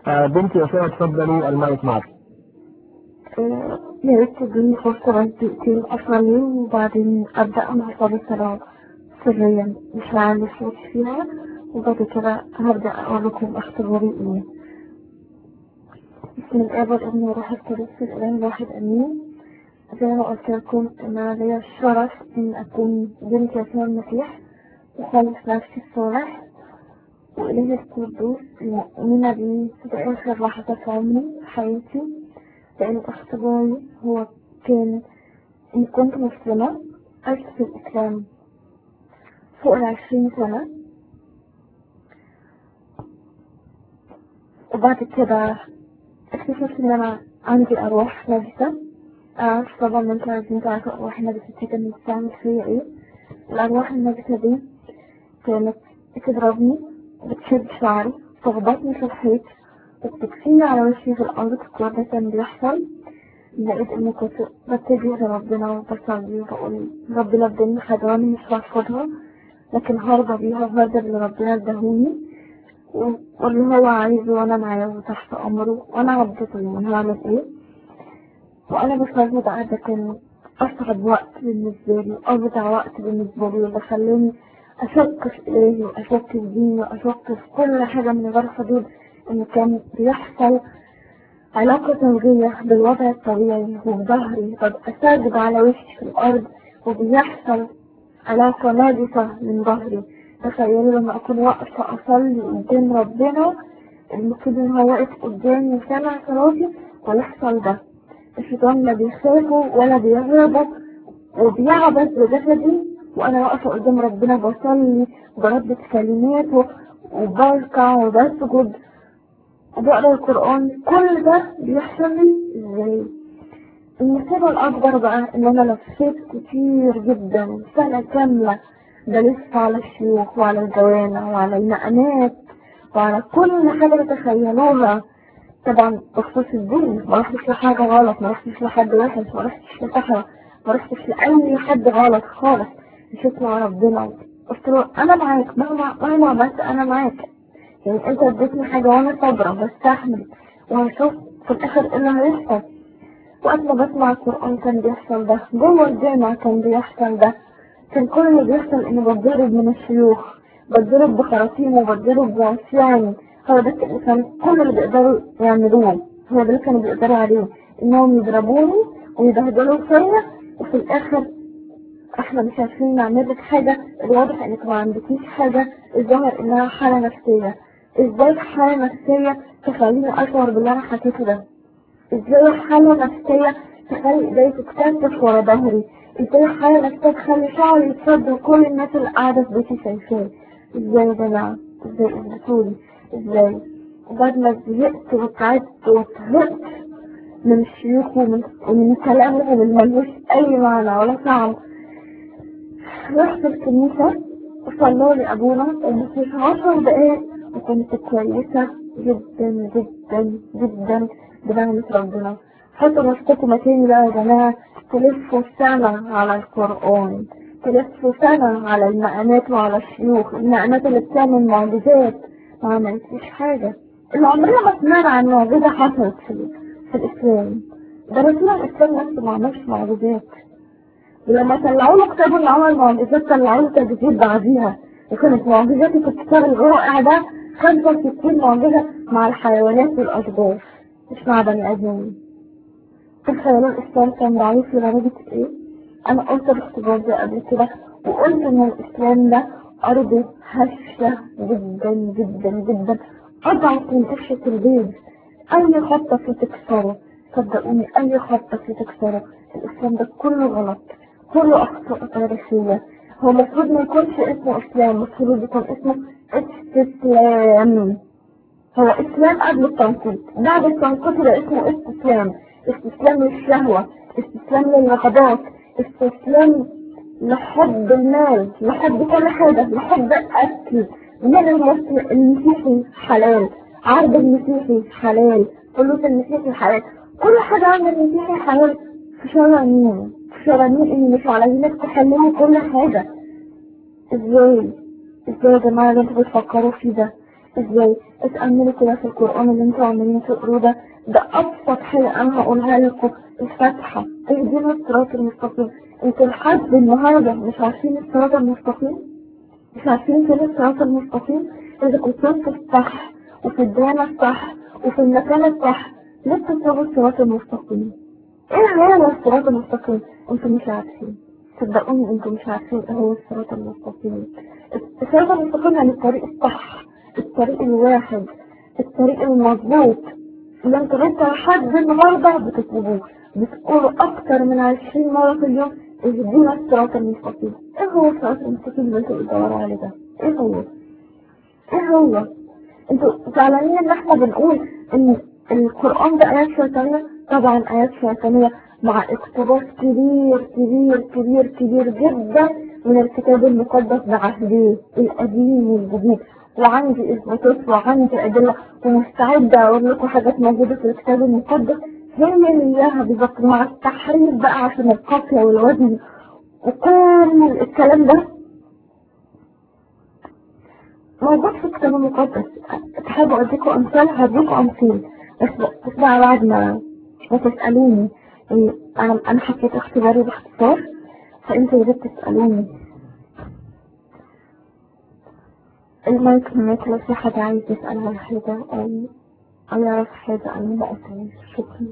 آه، بنتي يسوع اتفضلي المايك معك آه، يا ريت تديني فرصة بس دقيقتين أصلي وبعدين أبدأ مع صلاة الصلاة سريا مش هعلي صوتي فيها وبعد كده هبدأ أقول لكم اختباري إيه بسم الآب والابن والروح القدس الإله الواحد آمين زي ما قلت لكم إن أنا ليا الشرف إن أكون بنت يسوع المسيح وخالص نفسي الصالح وإله القدوس المؤمنة بيه في آخر لحظة في عمري في حياتي لأن اختباري هو كان إن كنت مسلمة عشت في الإسلام فوق العشرين سنة وبعد كده اكتشفت إن أنا عندي أرواح نجسة أعرف طبعا إن انتوا عايزين تعرفوا أرواح النجسة دي كانت بتعمل فيا إيه الأرواح النجسة دي كانت بتضربني بتشد شعري تخبطني في الحيط وبتكفيني على وشي في الأرض كل ده كان بيحصل لقيت إني كنت بتجه لربنا وبصلي وبقول ربنا اداني حاجة وأنا مش هرفضها لكن هرضى بيها وهرضى باللي ربنا اداهوني و- واللي هو عايزه وأنا معاه وتحت أمره وأنا عبدته يعني هعمل إيه وأنا بصلي بقى ده كان أصعب وقت بالنسبة لي أبدع وقت بالنسبة لي واللي خلاني أشك في إلهي وأشك في ديني وأشك في كل حاجة من غير حدود إن كان بيحصل علاقة زوجية بالوضع الطبيعي وبظهري ببقى ساجد على وشي في الأرض وبيحصل علاقة ناجسة من ظهري تخيلوا لما أكون واقفة أصلي قدام ربنا المفروض إن هو واقف قدامي وسامع صلاتي ويحصل ده الشيطان لا بيخافه ولا بيهربه وبيعبث بجسدي وأنا واقفة قدام ربنا بصلي وبردد كلماته وبركع وبسجد وبقرا القرآن كل ده بيحصل لي ازاي؟ المصيبة الأكبر بقى إن أنا لفيت كتير جدا سنة كاملة بلف على الشيوخ وعلى الجوامع وعلى المقامات وعلى كل حاجة تتخيلوها طبعا بخصوص الدين ما رحتش لحاجة غلط ما رحتش لحد وحش ما رحتش لصحراء ما رحتش لأي حد غلط خالص مشيت مع ربنا قلت له أنا معاك مهما مهما عملت أنا معاك يعني أنت اديتني حاجة وأنا صابرة بستحمل وهشوف في الآخر إيه اللي هيحصل وقت ما بسمع القرآن كان بيحصل ده جوه الجامع كان بيحصل ده كان كل اللي بيحصل إني بتضرب من الشيوخ بتضرب بخراطيم وبتضرب بعصيان هو ده اللي كان كل اللي بيقدروا يعملوه هو ده اللي كانوا بيقدروا عليه إنهم يضربوني ويبهدلوا فيا وفي الآخر احنا مش عارفين نعمل لك حاجة الواضح انك ما عندكيش حاجة الظاهر انها حالة نفسية ازاي حالة نفسية تخليني اشعر باللي انا حكيته ده ازاي حالة نفسية تخلي ايدي تتكتف ورا ظهري ازاي حالة نفسية تخلي شعري يتصد وكل الناس اللي قاعدة في بيتي شايفاه ازاي يا جماعة ازاي اثبتولي ازاي بعد ما زهقت وتعبت وطهقت من الشيوخ ومن, ومن كلامهم اللي ملوش اي معنى ولا طعم رحت الكنيسة وصلوا لي أبونا ومشيت عشر دقايق وكنت كويسة جدا جدا جدا بنعمة ربنا حطوا نفسكم مكاني بقى يا جماعة تلفوا سنة على القرآن تلفوا سنة على المقامات وعلى الشيوخ المقامات اللي بتعمل معجزات ما عملتش حاجة اللي عمرنا ما سمعنا عن معجزة حصلت في, في الإسلام ده رسول الإسلام نفسه ما عملش معجزات ولما طلعوا له كتاب اللي عمل معجزات طلعوا له تجديد بعديها وكانت معجزاته في الكتاب الرائع ده 65 معجزة مع الحيوانات والأشجار مش مع بني آدمين تخيلوا الإسلام كان ضعيف لدرجة إيه؟ أنا قلت الاختبار ده قبل كده وقلت إن الإسلام ده أرضه هشة جدا جدا جدا أضعف من قشة البيض أي خطة فيه تكسره صدقوني أي خطة فيه تكسره الإسلام ده كله غلط كله أخطاء تاريخية هو المفروض ما يكونش اسمه إسلام المفروض يكون اسمه استسلام هو إسلام قبل التنقيط بعد التنقيط يبقى اسمه استسلام استسلام للشهوة استسلام للرغبات استسلام لحب المال لحب كل حاجة لحب الأكل من المسلم المسيحي حلال عرض المسيحي حلال فلوس المسيحي حلال كل حاجة عند المسيحي حلال في شرع مين في شرع مين إن مش علينا تحللوا كل حاجة ازاي ازاي يا جماعة اللي انتوا بتفكروا فيه ده ازاي اتأملوا كده في القرآن اللي انتوا عمالين تقروه ده ده أبسط حاجة أنا هقولها لكم الفاتحة اهدنا الصراط المستقيم انتوا لحد النهاردة مش عارفين الصراط المستقيم مش عارفين فين الصراط المستقيم إذا كنتوا في الصح وفي الديانة الصح وفي المكان الصح ليه بتطلبوا الصراط المستقيم؟ ايه هو الصراط المستقيم؟ انتوا مش عارفين صدقوني انتوا مش عارفين ايه هو الصراط المستقيم الصراط المستقيم يعني الطريق الصح الطريق الواحد الطريق المظبوط اللي انتوا لسه لحد النهارده بتطلبوه بتقولوا اكتر من عشرين مرة في اليوم اهدينا الصراط المستقيم ايه هو الصراط المستقيم اللي انتوا بتدوروا عليه ده؟ ايه هو؟ ايه هو؟ انتوا زعلانين ان احنا بنقول ان القرآن ده آيات شيطانية طبعا آيات شيطانية مع اقتباس كبير كبير كبير كبير جدا من الكتاب المقدس بعهديه القديم والجديد وعندي اثباتات وعندي ادله ومستعده اقول لكم حاجات موجوده في الكتاب المقدس هي اللي اياها بالظبط مع التحريف بقى عشان القافيه والوزن وكل الكلام ده موجود في الكتاب المقدس تحبوا اديكم امثال هديكم امثال بس بس بقى بعد ما ما تسالوني إيه، انا انا حكيت اختباري باختصار فانتوا يا ريت تسالوني المايك هناك لو في حد عايز يسأل عن حاجة أو أو يعرف حاجة أنا ما أسأل شكرا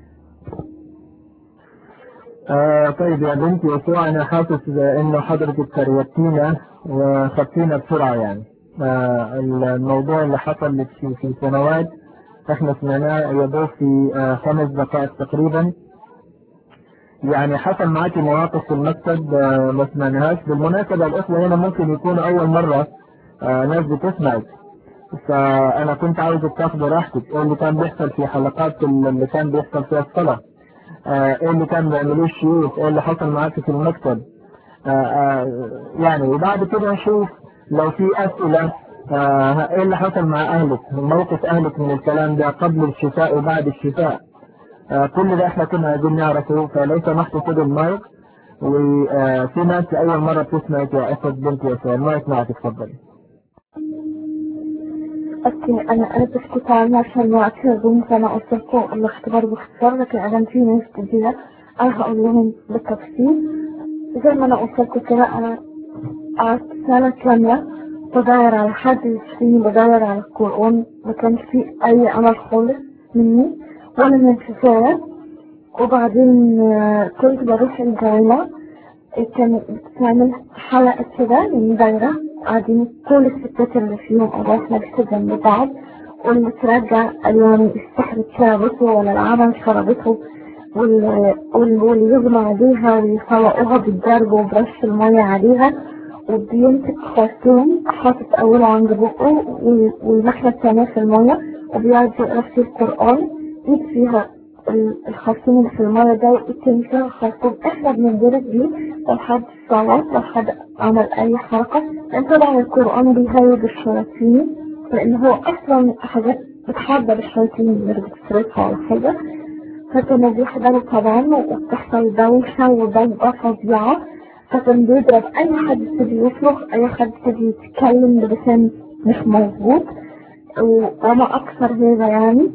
آه طيب يا بنت يسوع أنا حاسس إنه حضرتك كروتينا وخدتينا بسرعة يعني آه الموضوع اللي حصل لك في في سنوات احنا سمعناه يدور في آه خمس دقائق تقريبا يعني حصل معاكي مواقف في المكتب آه ما سمعناهاش بالمناسبة الأخوة هنا ممكن يكون أول مرة آه ناس بتسمعك فأنا كنت عاوزك تاخد راحتك إيه اللي كان بيحصل في حلقات اللي كان بيحصل فيها الصلاة آه إيه اللي كان بيعملوه الشيوخ إيه اللي حصل معاك في المكتب آه آه يعني وبعد كده نشوف لو في أسئلة آه إيه اللي حصل مع أهلك موقف أهلك من الكلام ده قبل الشفاء وبعد الشفاء آه كل ده إحنا كنا عايزين نعرفه فلو سمحتوا خدوا المايك وفي ناس أول مرة بتسمعك يا أسد بنت يسوع المايك معك اتفضلي اوكي انا انا بسكت عنه عشان وقت الروم فانا قلت لكم الاختبار باختصار لكن انا في ناس جديدة انا هقول لهم بالتفصيل زي ما انا قلت لكم كده انا قعدت سنة كاملة بدور على حد يشفيني بدور على القرآن ما كانش فيه أي أمل خالص مني ولا من كفاية وبعدين آه، كنت بروح الجامعة كان بتعمل حلقة كده من دايرة قاعدين كل الستات اللي فيهم أرواح نفس جنب بعض واللي ترجع ألوان السحر شربته ولا العمل شربته وال- وال- واللي يغمى عليها ويفوقوها بالدرب وبرش المية عليها وبيمسك خرطوم حاطط أوله عند بقه وال- والناحية التانية في المية وبيقعد يقرا في القرآن يجيب فيها ال- الخرطوم اللي في المية ده ويتم فيها الخرطوم احنا بننزلك بيه لو حد صوت لو حد عمل أي حركة لأن طبعا القرآن بيهيج الشياطين لأن هو أصلا حاجات بتحضر الشياطين اللي بتصرفها ولا حاجة فكانوا بيحضروا طبعا وبتحصل دوشة وضجة فظيعة فكان بيضرب أي حد يبتدي يصرخ أي حد يبتدي يتكلم بلسان مش مظبوط و- وما أكثر هذا يعني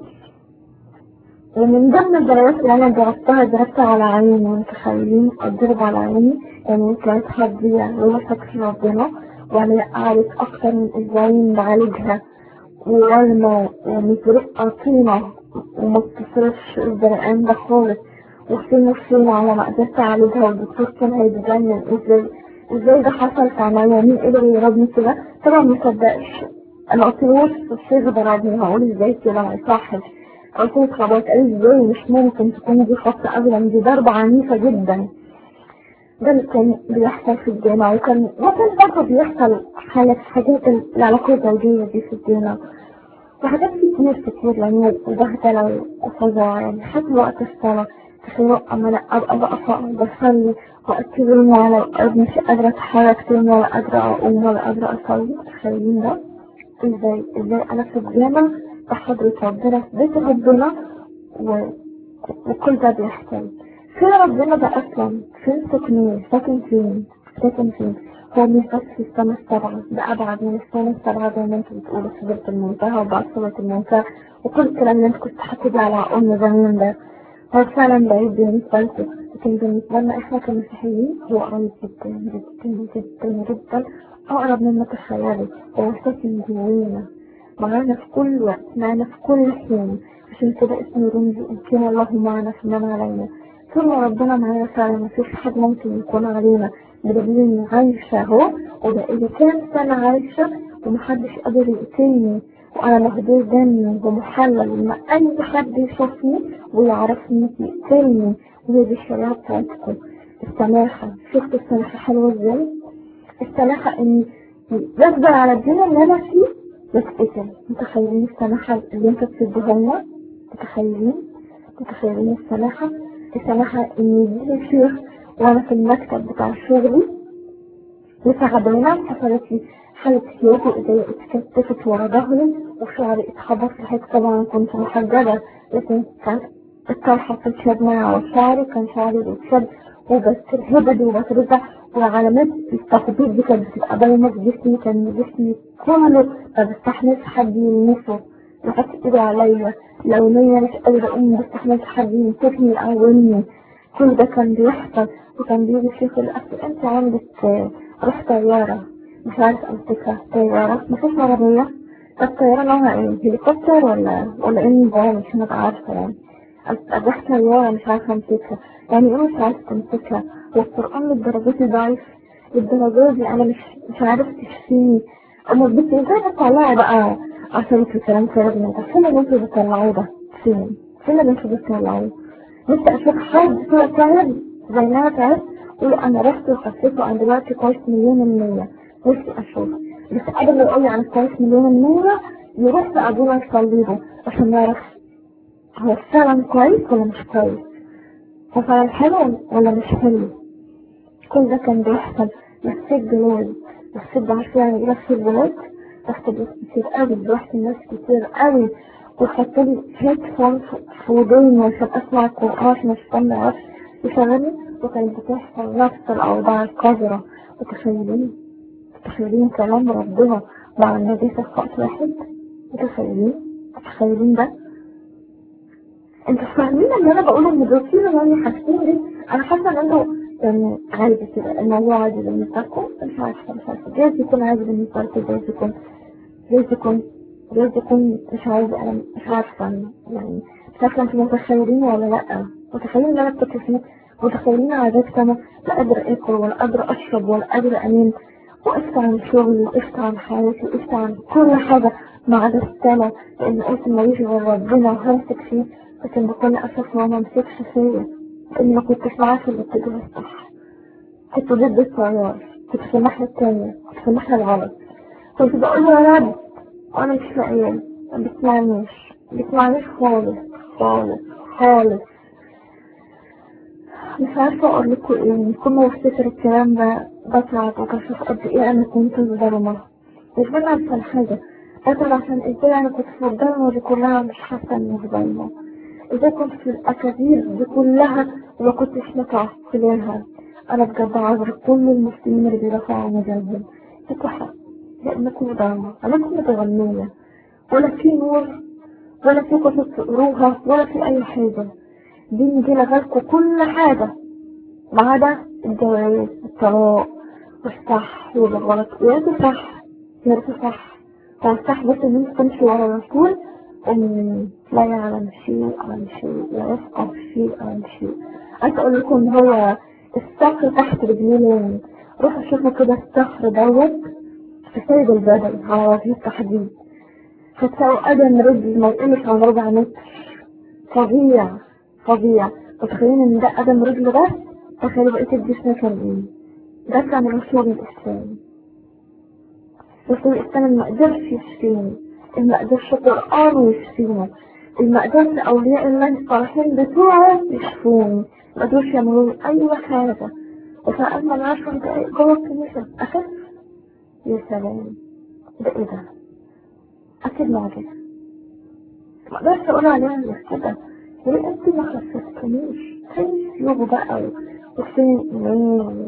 ومن ضمن الضربات اللي أنا ضربتها ضربتها على عيني متخيلين أضرب على عيني يعني كانت هتضيع لولا في ربنا وأنا قعدت أكتر من أسبوعين بعالجها ووالمة ومزرقة طينة وما بتصرفش الزرقان ده خالص وفين وفين على ما قدرت أعالجها والدكتور كان هيتجنن ازاي ازاي ده حصل في عملية مين قدر يضربني كده طبعا مصدقش انا قلت له وش الشيخ ضربني هقول ازاي كده ما يصحش قلت له خلاص قال لي ازاي مش ممكن تكون دي خطة ابدا دي ضربة عنيفة جدا ده اللي كان بيحصل في الجامعة وكان وكان برضه بيحصل حالة حاجات العلاقات الزوجية دي في الجامعة وحاجات كتير كتير يعني وبهدلة وفظاعة يعني حتى وقت الصلاة تخيلوا أما أنا أبقى بقى بصلي وأكتب على الأرض مش قادرة أتحرك تاني ولا قادرة أقوم ولا قادرة أصلي متخيلين ده؟ إزاي إزاي أنا في الجامعة بحضرة ربنا في بيت ربنا و... وكل ده بيحصل فين ربنا ده أصلا؟ فين سكنه؟ ساكن فين؟ ساكن فين؟ هو مش بس في السنة السبعة ده أبعد من السنة السبعة زي ما انتوا بتقولوا في سورة المنتهى وبعد سورة المنتهى وكل الكلام اللي انت كنت حكيت على أم زمان ده هو فعلا بعيد بالنسبة لكم لكن بالنسبة لنا احنا كمسيحيين هو قريب جدا جدا جدا جدا أقرب مما تخيلوا هو ساكن جوانا معانا في كل وقت معانا في كل حين عشان كده اسمه رمزي إن كان الله معنا فمن علينا طول ما ربنا معانا فعلا مفيش حد ممكن يكون علينا بدليل إني عايشة أهو وبقالي كام سنة عايشة ومحدش قادر يقتلني وأنا مهدور دمي ومحلل لما أي حد يشوفني ويعرفني يقتلني وهي دي الشريعة بتاعتكم السماحة شفتوا السماحة حلوة ازاي؟ السماحة إني غصب على الدنيا اللي أنا فيه بتقتل متخيلين السماحة اللي انت بتديها لنا؟ متخيلين؟ متخيلين السماحة؟ السماحة إن يجيلي شيخ وأنا في المكتب بتاع شغلي وساعدونا حصلت لي حالة سيوف وإيديا اتكتفت ورا ظهري وشعري اتخبط في حته طبعا كنت محجبة لكن كان الطرحة بتتشد معي وشعري كان شعري بيتشد وبترهبد وبترجع وعلامات التخبيط دي كانت بتبقى باينة في جسمي كان جسمي كله ما بستحملش حد يلمسه يحط ايده عليا لو نية مش قادرة اقوم ما بستحملش حد يمسكني يقومني كل ده كان بيحصل وكان بيجي الشيخ يقول لي انت عندك آه، روح طيارة مش عارف امسكها طيارة مفيش عربية الطيارة نوعها ايه هليكوبتر ولا ولا ايه النظام مش انا عارفة يعني روح طيارة مش عارفة امسكها يعني ايه مش عارفة تمسكها والقرآن للدرجات ضعيف للدرجات دي انا مش مش عارف تشفيني اما بنتي ازاي بتطلعي بقى عشان في كلام فارغ من ده فين اللي انتوا بتطلعوه ده فين فين اللي انتوا بتطلعوه نفسي اشوف حد طلع تعب زي ما انا تعبت يقول انا رحت وخسيت وانا دلوقتي كويس مليون المية نفسي اشوف بس قبل ما يقول لي انا كويس مليون المية يروح لابونا يصلي له عشان يعرف هو فعلا كويس ولا مش كويس هو فعلا حلو ولا مش حلو كل ده كان بيحصل لفيت بلاد لفيت بعرف يعني ايه لفيت بلاد رحت بلاد كتير قوي رحت الناس كتير قوي وحط لي هيدفون في وداني عشان اسمع القرآن عشان استنى عرفت يشغلني وكانت بتحصل نفس الأوضاع القذرة متخيلين متخيلين كلام ربنا مع النبي في وقت واحد متخيلين متخيلين ده انتوا فاهمين ان انا بقول ان دول كده يعني حاسين دي انا حاسه ان انتوا يعني عادي كده الموضوع عادي بالنسبه لكم مش عارفه مش عارفه جايز يكون عادي بالنسبه لكم جايز يكون جايز يكون جايز يكون مش عايزه انا مش عارفه يعني مش عارفه انتوا متخيلين ولا لا متخيلين ان انا كنت فيه متخيلين عادات انا لا قادر اكل ولا قادر اشرب ولا قادر انام وقفت عن شغلي وقفت عن حياتي وقفت عن كل حاجة ما عدا السنة لأن قلت ماليش غير ربنا وهمسك فيه لكن بكل أسف ما ممسكش فيا لأن ما كنتش عارفة اللي الاتجاه الصح كنت ضد التيار كنت في الناحية التانية كنت في الناحية الغلط كنت بقول يا رب وأنا مش لاقياه ما بيسمعنيش ما بيسمعنيش خالص خالص خالص مش عارفة أقول لكم إيه كل ما بفتكر الكلام ده بتعب وبشوف قد إيه أنا كنت ظلمة مش بس عشان حاجة بتعب عشان إزاي أنا كنت في الضلمة دي كلها مش حاسة إني ظلمة إزاي كنت في الأكاذيب دي كلها وما كنتش متعقلينها أنا بجد عذر كل المسلمين اللي بيرفعوا عن مجالهم لكم حق لأنكم ضلمة عليكم متغنية ولا في نور ولا في كتب تقروها ولا في أي حاجة دي نجي لغالكم كل حاجة ما عدا الجواز الطلاق والصح والغلط يا ريت صح يا ريت صح فالصح بس ان انت تمشي ورا الرسول ان لا يعلم شيء عن شيء لا يفقه شيء عن شيء عايز اقول لكم ان هو الصخر تحت رجلين روحوا شوفوا كده الصخر دوت في سيد البدن على وجه التحديد هتلاقوا قدم رجل ما يقلش عن ربع متر فظيع فظيع متخيلين ان ده قدم رجل بس تخيلوا بقية الجسم كان ايه ده كان رسول الاسلام رسول الاسلام ما قدرش يشفيني ما قدرش القرآن يشفينا ما قدرش اولياء الله الصالحين بتوعه يشفوني ما قدرش يعملوا لي اي حاجة وفأما العشر دقايق جوه الكنيسة اخف يا سلام ده ايه ده اكيد معجزة ما اقدرش اقول عليها الا كده ليه انت ما خففتنيش فين يوبو بقى وفين الايمان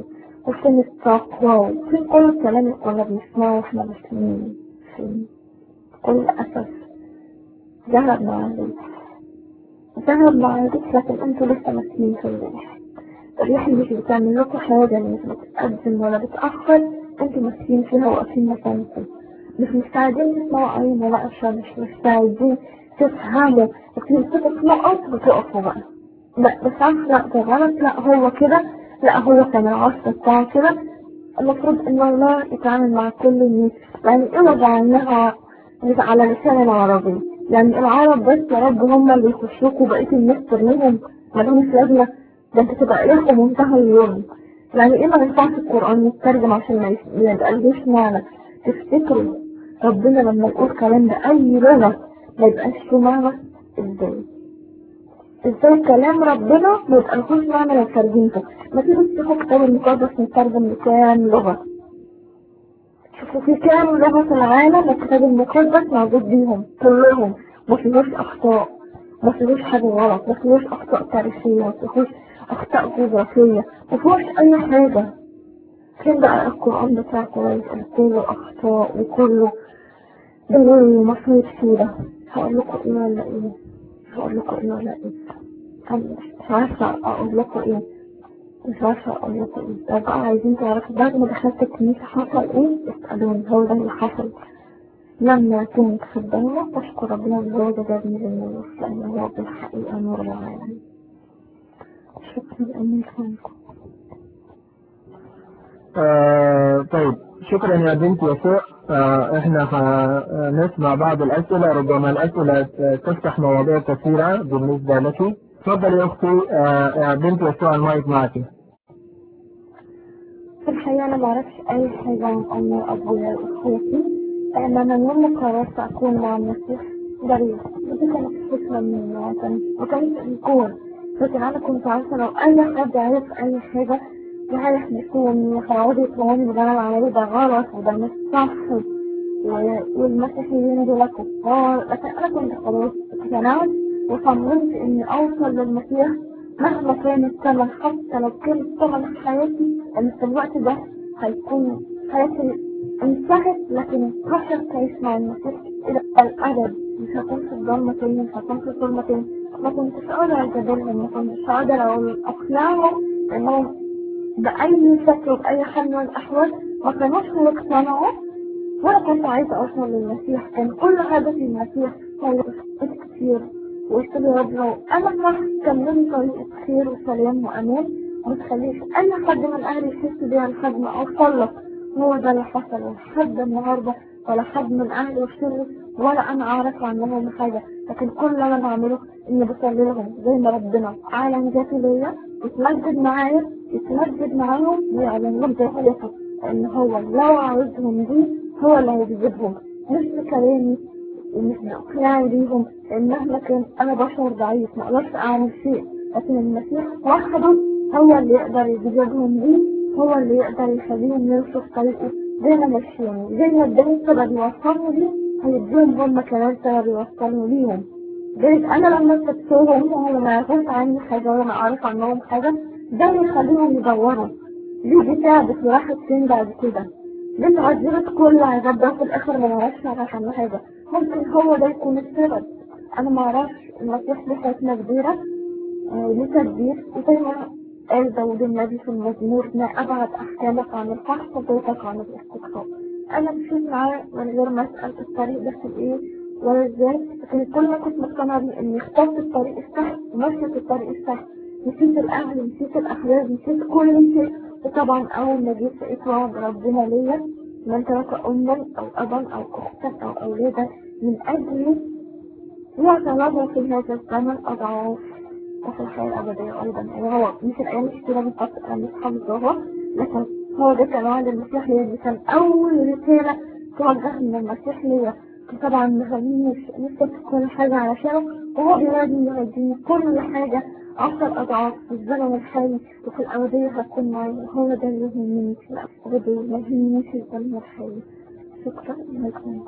وفين التقوى وفين كل الكلام اللي كنا بنسمعه واحنا مسلمين فين كل أسف ذهب مع الريح ذهب مع الريح لكن انتوا لسه ماسكين في الريح الريح اللي مش بتعمل لكم حاجة مش بتقدم ولا بتأخر انتوا ماسكين فيها واقفين مكانكم مش مستعدين تسمعوا أي مناقشة مش مستعدين تفهموا وتمسكوا في نقط وتقفوا بقى لا بس عارف لا ده غلط لا هو كده لا هو كان العصر بتاعه كده المفروض ان الله يتعامل مع كل الناس يعني ايه وجعلناها على لسان العربي يعني العرب بس يا رب هم اللي يخشوكوا بقية الناس ترميهم ملهمش لازمة ده انت تبقى لكم منتهى اليوم يعني ايه ما ينفعش القرآن يترجم عشان ما يبقالوش معنى تفتكروا ربنا لما يقول كلام بأي لغة ما يبقاش له معنى ازاي ازاي كلام ربنا ما يبقالهوش معنى لو ترجمته ما تيجي تشوفوا كتاب المقدس مترجم لكام لغة شوفوا في كام لغة في العالم الكتاب المقدس موجود بيهم كلهم ما فيهوش أخطاء ما فيهوش حاجة غلط ما فيهوش أخطاء تاريخية ما فيهوش أخطاء جغرافية ما فيهوش أي حاجة فين بقى القرآن بتاع كويس كله أخطاء وكله دليل مصير سورة هقول لكم إيه ولا إيه هقول لكم إيه ولا إيه أنا مش عارفة أقول لكم إيه مش عارفة أقول لكم إيه لو بقى عايزين تعرفوا بعد ما دخلت الكنيسة حصل إيه اسألوني هو ده اللي حصل لما كنت في الدولة أشكر ربنا إن هو ده جابني للنور لأن هو بالحقيقة نور العالم شكرا لأني فهمكم آه طيب شكرا يا بنت يسوع آه احنا هنسمع بعض الاسئله ربما الاسئله تفتح مواضيع كثيره بالنسبه لك تفضل يا اختي آه بنت يسوع المايك معك في الحقيقة أنا معرفش أي حاجة عن أمي أبويا وأخواتي لأن أنا يوم ما قررت أكون مع المسيح بريء ودي كانت فكرة مني ما كانش الكون لكن أنا كنت عارفة لو أي حد عرف أي حاجة وهيحبسوني وهيقعدوا يقولوني باللي أنا بعمله ده غلط وده مش صح والمسيحيين دول كفار لكن أنا كنت خلاص اقتنعت وصممت إني أوصل للمسيح مهما كان الثمن حتى لو كان الثمن حياتي لأن في الوقت ده هيكون حياتي انتهت لكن روحي تعيش مع المسيح إلى الأبد مش هكون في الضلمة تاني مش هكون في الظلمة تاني ما كنتش أقدر أجادلهم ما كنتش أقدر أقنعهم إنهم بأي شكل وبأي حال من الأحوال ما كانوش يقتنعوا وأنا كنت عايزة أوصل للمسيح كان كل هدفي المسيح هو كتير وقلت له يا رب لو أنا راح كملي طريقة خير وسلام وأمان ما تخليش أي حد من أهلي يحس بيها لحد ما أوصل لك هو ده اللي حصل لحد النهاردة ولا حد من أهلي وشري ولا أنا أعرف عنهم حاجة لكن كل اللي أنا بعمله إني بصلي لهم زي ما ربنا عالم ذاتي ليا يتمجد معايا يتمجد معاهم ويعلن لهم ذاتيته لأن هو لو عاوزهم دي هو اللي هيجذبهم مش بكلامي ومش بإقناعي ليهم لأن مهما كان أنا بشر ضعيف ما أقدرش أعمل شيء لكن المسيح وحده هو اللي يقدر يجذبهم ليه هو اللي يقدر يخليهم يمشوا في طريقه زي ما مشيوني زي ما اداني سبب يوصلني ليه هيديهم هم كمان سبب يوصلني ليهم جايز انا لما استبصرهم وهم ما يعرفوش عني حاجه ولا ما اعرف عنهم حاجه ده اللي يخليهم يدوروا ليه دي تعبت وراحت فين بعد كده ليه اتعذبت كل عذاب ده في الاخر ما نعرفش نعرف عنه حاجه ممكن هو ده يكون السبب انا ما اعرفش المسيح له حكمه كبيره ليه تدبير وزي ما قال داود النبي في المزمور ما أبعد أحكامك عن الفحص وبيتك عن الاستقصاء أنا مشيت معاه من غير ما أسأل الطريق ده في إيه ولا إزاي لكن كل ما كنت مقتنعة بيه إني اخترت الطريق الصح ومشيت الطريق الصح نسيت الأهل نسيت الأحباب نسيت كل شيء وطبعا أول ما جيت لقيت وعد ربنا ليا من ترك أما أو أبا أو أختا أو أولادا من أجلي يعتبر في هذا الزمن أضعاف وفي الحياة الأبدية أيضا يعني هو مش الأيام الكتيرة بالضبط أنا مش حافظاها لكن هو ده كان وعد المسيح ليا دي كان أول رسالة توجه من المسيح ليا طبعا مخليني نفسي كل حاجة علشانه وهو بيوعدني يديني كل حاجة عشر أضعاف في الزمن الحالي وفي الأبدية هتكون معي هو ده اللي يهمني في الأبدية ما يهمنيش في الزمن الحالي شكرا لكم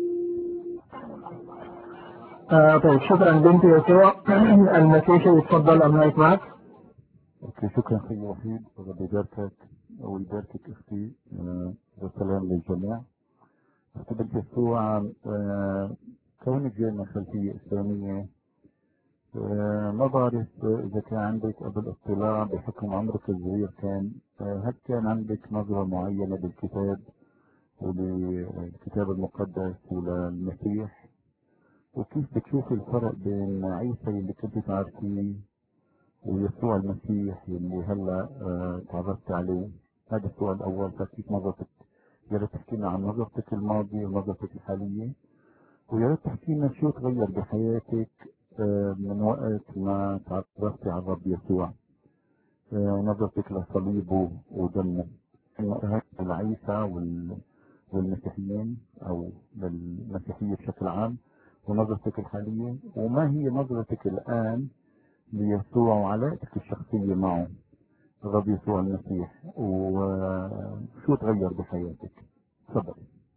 آه طيب شكرا بنت يسوع المسيحي يتفضل المايك معك اوكي شكرا اخي وحيد ربي يباركك ويباركك أختي آه، والسلام للجميع أختي بنت يسوع آه، كونك جاي من خلفية إسلامية آه، ما بعرف إذا كان عندك قبل اطلاع بحكم عمرك الصغير كان آه، هل كان عندك نظرة معينة بالكتاب وللكتاب المقدس وللمسيح وكيف بتشوف الفرق بين عيسى اللي كنت تعرفيه ويسوع المسيح اللي هلا آه، تعرفت عليه هذا السؤال الأول فكيف نظرتك يا ريت تحكي لنا عن نظرتك الماضية ونظرتك الحالية ويا ريت تحكي لنا شو تغير بحياتك آه، من وقت ما تعرفتي على الرب يسوع آه، نظرتك لصليبه ودمه لعيسى وال- والمسيحيين أو للمسيحية بشكل عام ونظرتك الحالية وما هي نظرتك الآن ليسوع وعلاقتك الشخصية معه الرب يسوع المسيح وشو تغير بحياتك تفضل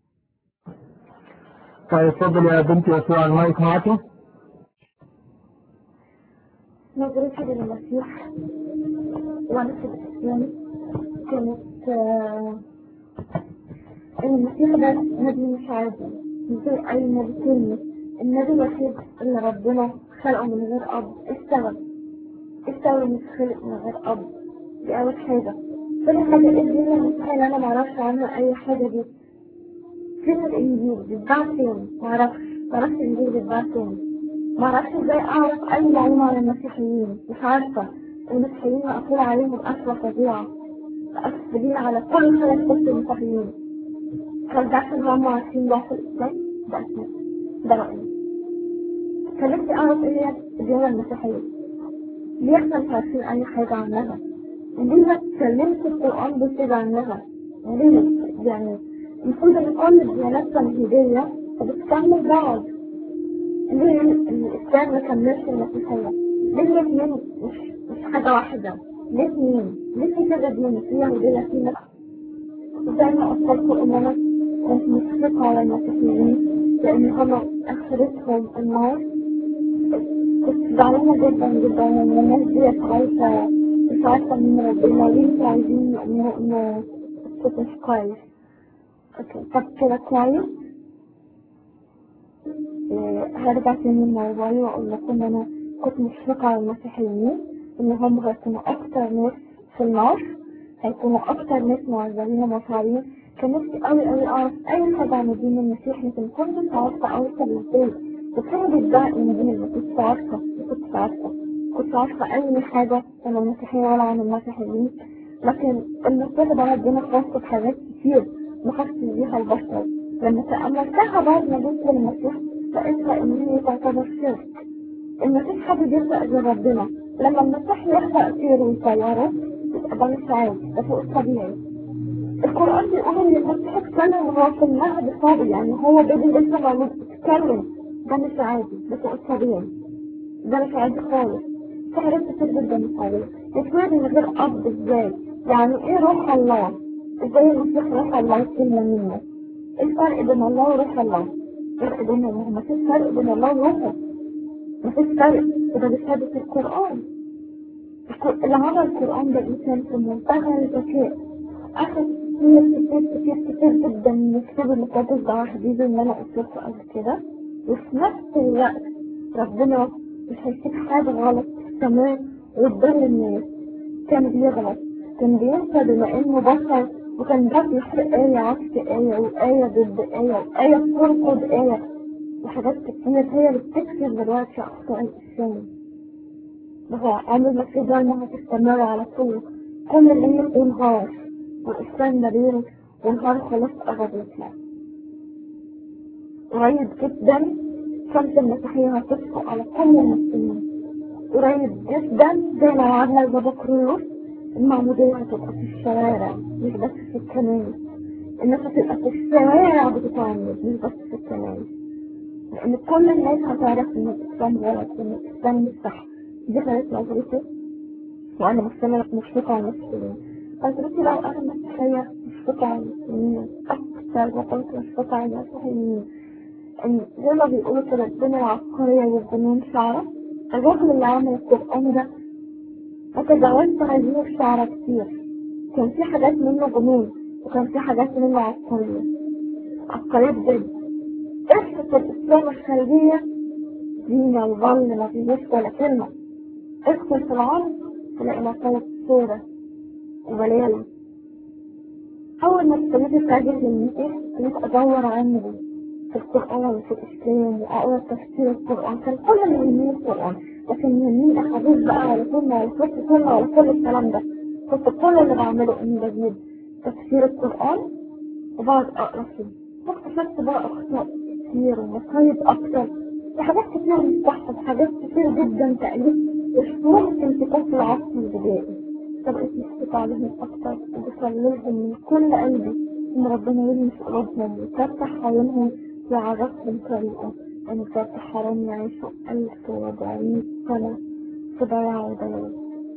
طيب تفضل يا بنت يسوع المايك معك نظرتي للمسيح وأنا في الإسلام كانت آه، إن المسيح ده نبي مش عادي مش زي أي نبي تاني النبي الوحيد اللي ربنا خلقه من غير أب السبب السبب مش خلق من غير أب دي أول حاجة تاني حاجة إيه الدين المسيحية اللي أنا معرفش عنها أي حاجة دي فين الإنجيل بيتباع فين معرفش معرفش الإنجيل بيتباع فين معرفش ازاي اعرف اي معلومة عن المسيحيين مش عارفة المسيحيين مقفول عليهم قفلة فظيعة مقفلين على كل حاجة تخص المسيحيين هل ده عشان هم عارفين ضعف الاسلام؟ ده اسمه ده رأيي كان نفسي اعرف ايه هي الديانة المسيحية ليه احنا مش عارفين اي حاجة عنها؟ ليه ما اتكلمش القرآن بكده عنها؟ ليه يعني المفروض ان كل الديانات تمهيدية وبتكمل بعض ليه الإسلام ما كملش المسيحية؟ ليه الاثنين مش مش حاجة واحدة؟ ليه اثنين؟ ليه في كذا دين؟ في يهودية في مسيح؟ زي ما قلت لكم إن أنا كنت مشفقة على المسيحيين لأن هما آخرتهم النار كنت زعلانة جدا جدا إن الناس ديت عايشة مش عارفة مين ربنا ليه انتوا عايزين إنه إنه الصوت مش كويس؟ أوكي طب كده كويس؟ إيه، هرجع تاني لموضوعي واقول لكم ان انا كنت مشفقة على المسيحيين ان هم هيكونوا اكتر ناس في النار هيكونوا اكتر ناس معذبين ومصارين كان نفسي قوي قوي اعرف اي حاجة عن الدين المسيحي لكن كنت عارفة اوصل ازاي وكان بيتباع انجيل ما كنتش عارفة ما كنتش عارفة كنت عارفة اي حاجة عن المسيحية ولا عن المسيحيين لكن المسيح ده ربنا خاصة بحاجات كتير ما خصش بيها البشر لما تأملتها بعد ما جيت للمسيح لقيتها إن هي تعتبر شرك إن مفيش حد بيخلق غير ربنا لما المسيح يخلق طير ويطيره يبقى ده مش عادي ده فوق الطبيعي القرآن بيقول إن المسيح اتكلم وهو في المهد صبي يعني هو بيبي لسه مولود اتكلم ده مش عادي ده فوق الطبيعي ده مش عادي خالص في حاجات كتير جدا مش عادية يتولد من غير أب ازاي يعني ايه روح الله ازاي المسيح روح الله يتكلم منه ايه الفرق بين الله وروح الله فرق بينهم مفيش فرق بين الله وروحه مفيش فرق وده بشهادة القرآن الق- اللي عمل القرآن ده إنسان في منتهى الذكاء أخذ كتير كتير كتير كتير جدا من الكتاب المقدس ده واحد زي ما أنا قلت لكم قبل كده وفي نفس الوقت ربنا مش هيسيب حاجة غلط تمام قدام الناس كان بيغلط كان بينسى بما إنه بشر وكان بيحط آية عكس آية وآية ضد آية وآية ترفض آية وحاجات كتير هي اللي بتكسر دلوقتي أخطاء الإنسان وهو عمر ما في ظلمة هتستمر على طول كل الليل ونهار والإسلام نبيل ونهار خلاص قرب يطلع قريب جدا شمس المسيحية هتشفق على كل المسلمين قريب جدا زي ما وعدنا بابا كرولوس المعمودية هتبقى في الشوارع مش بس في الكنائس الناس هتبقى في الشوارع بتتعمد مش بس في الكنائس لأن كل الناس هتعرف إن الإسلام غلط وإن الإسلام مش صح دي كانت نظرتي وأنا مسلمة مشفقة على المسلمين نظرتي لو أنا مسيحية مشفقة على المسلمين أكثر ما كنت مشفقة على المسيحيين إن زي ما بيقولوا كده الدنيا العبقرية والجنون شعرة الراجل اللي عمل القرآن ده ما تزودش هذه الشعرة كتير كان في حاجات منه جنون وكان في حاجات منه عبقرية عبقرية بجد قصة الإسلام الخارجية دين الظل ما فيهوش ولا كلمة ادخل في العنف تلاقي مصايب سودة وبلاوي أول ما ابتديت أتعجب للمسيح ابتديت أدور عنه في القرآن وفي الإسلام وأقرأ تفسير القرآن كان كل اللي يهمني القرآن لكن يهمني أحاديث بقى ولا سنة ولا كتب سنة ولا كل الكلام ده كنت كل اللي بعمله إني بجيب تفسير القرآن وبقعد أقرأ فيه واكتشفت بقى أخطاء كتير ومصايب أكتر وحاجات كتير مش صح وحاجات كتير جدا تأليف مش ممكن تكون في العصر البدائي فبقيت مشفقة عليهم أكتر وبصليلهم من كل قلبي إن ربنا يلمس قلوبهم ويفتح عيونهم ويعرفهم طريقه إن بجد حرام يعيشوا ألف وأربعمية سنة في ضياع وضلال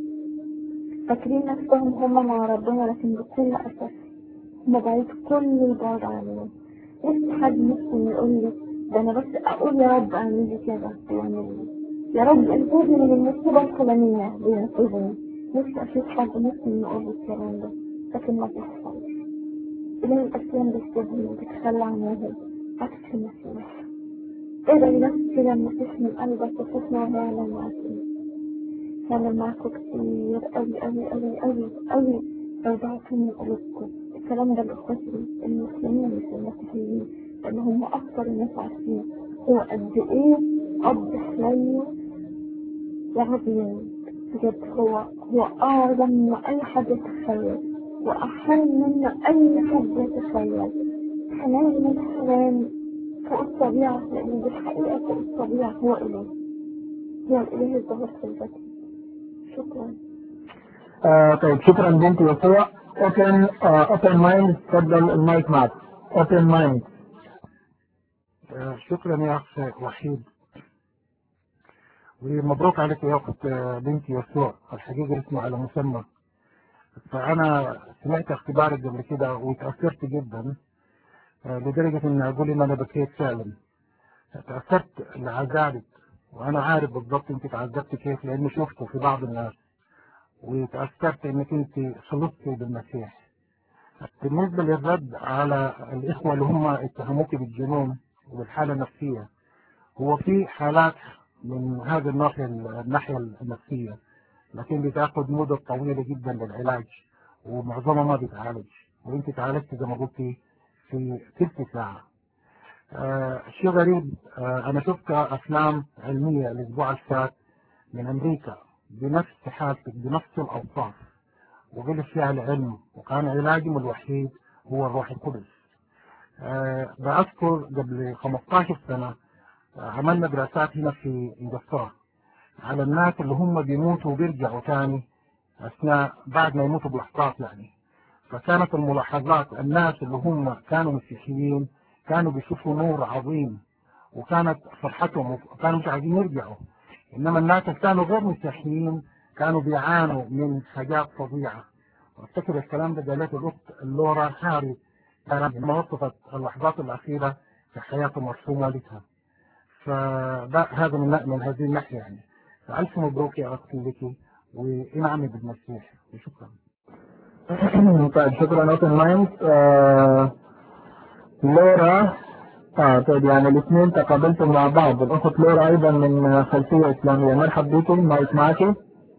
فاكرين نفسهم هما مع ربنا لكن بكل أسف هما بعيد كل البعد عنه نفسي حد نفسه يقول لي ده أنا بس أقول يا رب أعمل لي كذا ويعمل لي يا رب انقذني من المصيبة الفلانية وينقذني نفسي أشوف حد نفسي يقول لي الكلام ده لكن ما بيحصلش إلى الأسلام بيستهزئ وبتخلى عنهم عكس المسيح اقرأ لنفسك كده المسيح من قلبك وشوف ما بيعمل معاك ايه كان معاكم كتير أوي أوي أوي أوي أوي لو ضعتوا من قلوبكم الكلام ده لإخواتي المسلمين مش المسيحيين لأن هم أكتر الناس عارفين هو قد إيه أب حنين وعظيم بجد هو هو أعظم من أي حد يتخيل وأحن من أي حد يتخيل حنان من حنان فوق الطبيعة لأن دي الحقيقة فوق الطبيعة هو إله هو الإله الظاهر في الذات شكرا آه طيب شكرا بنت يسوع open uh, open mind تفضل المايك معك open mind آه، شكرا يا اخ وحيد ومبروك عليك يا اخت آه، بنتي يسوع الحقيقه اسمه على مسمى فانا سمعت اختبارك قبل كده وتاثرت جدا آه، لدرجه اني اقول ان انا بكيت فعلا تاثرت لعذابك وانا عارف بالضبط انت تعذبت كيف لاني شفته في بعض الناس وتاثرت انك انت خلصتي بالمسيح بالنسبه للرد على الاخوه اللي هم اتهموك بالجنون والحالة النفسية هو في حالات من هذه الناحية الناحية النفسية لكن بتاخد مدة طويلة جدا للعلاج ومعظمها ما بيتعالج وانت تعالجت زي ما قلتي في تلت ساعة آه شيء غريب آه انا شفت افلام علمية الاسبوع اللي فات من امريكا بنفس حالتك بنفس الاوصاف وقال فيها العلم وكان علاجهم الوحيد هو الروح القدس آه بذكر قبل 15 سنة آه عملنا دراسات هنا في انجلترا على الناس اللي هم بيموتوا وبيرجعوا تاني أثناء بعد ما يموتوا بلحظات يعني فكانت الملاحظات الناس اللي هم كانوا مسيحيين كانوا بيشوفوا نور عظيم وكانت فرحتهم وكانوا مش عايزين يرجعوا إنما الناس اللي كانوا غير مسيحيين كانوا بيعانوا من حاجات فظيعة وافتكر الكلام ده قالته الأخت اللورا هاري كانت لما وصفت اللحظات الأخيرة في حياة مرسوم والدها فده هذا من, من هذه الناحية يعني فألف مبروك يا أختي لك وإنعمي بالمسيح وشكرا طيب شكرا اوبن مايند آه لورا اه طيب يعني الاثنين تقابلتم مع بعض الاخت لورا ايضا من خلفيه اسلاميه مرحبا بكم المايك معكم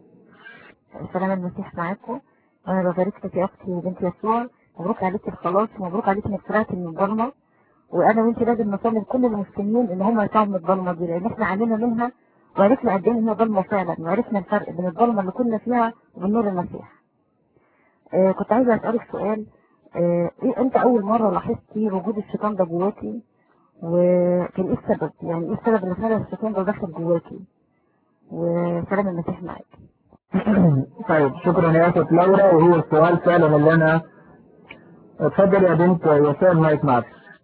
سلام المسيح معاكم وانا ببارك لك يا اختي وبنت يسوع مبروك عليك الخلاص ومبروك عليك انك طلعت من الظلمه وانا وانت لازم نصلي لكل المسلمين ان هم يطلعوا من الظلمه دي لان احنا عانينا منها وعرفنا قد ايه ان هي ظلمه فعلا وعرفنا الفرق بين الظلمه اللي كنا فيها وبين نور المسيح. آه كنت عايزه اسالك سؤال آه ايه انت اول مره لاحظتي وجود الشيطان ده جواكي وكان ايه السبب؟ يعني ايه السبب اللي خلى الشيطان ده دخل جواكي؟ وسلام المسيح معاك. طيب شكرا يا اخت لورا وهو السؤال فعلا اللي انا اتفضل يا بنت يسار المايك معك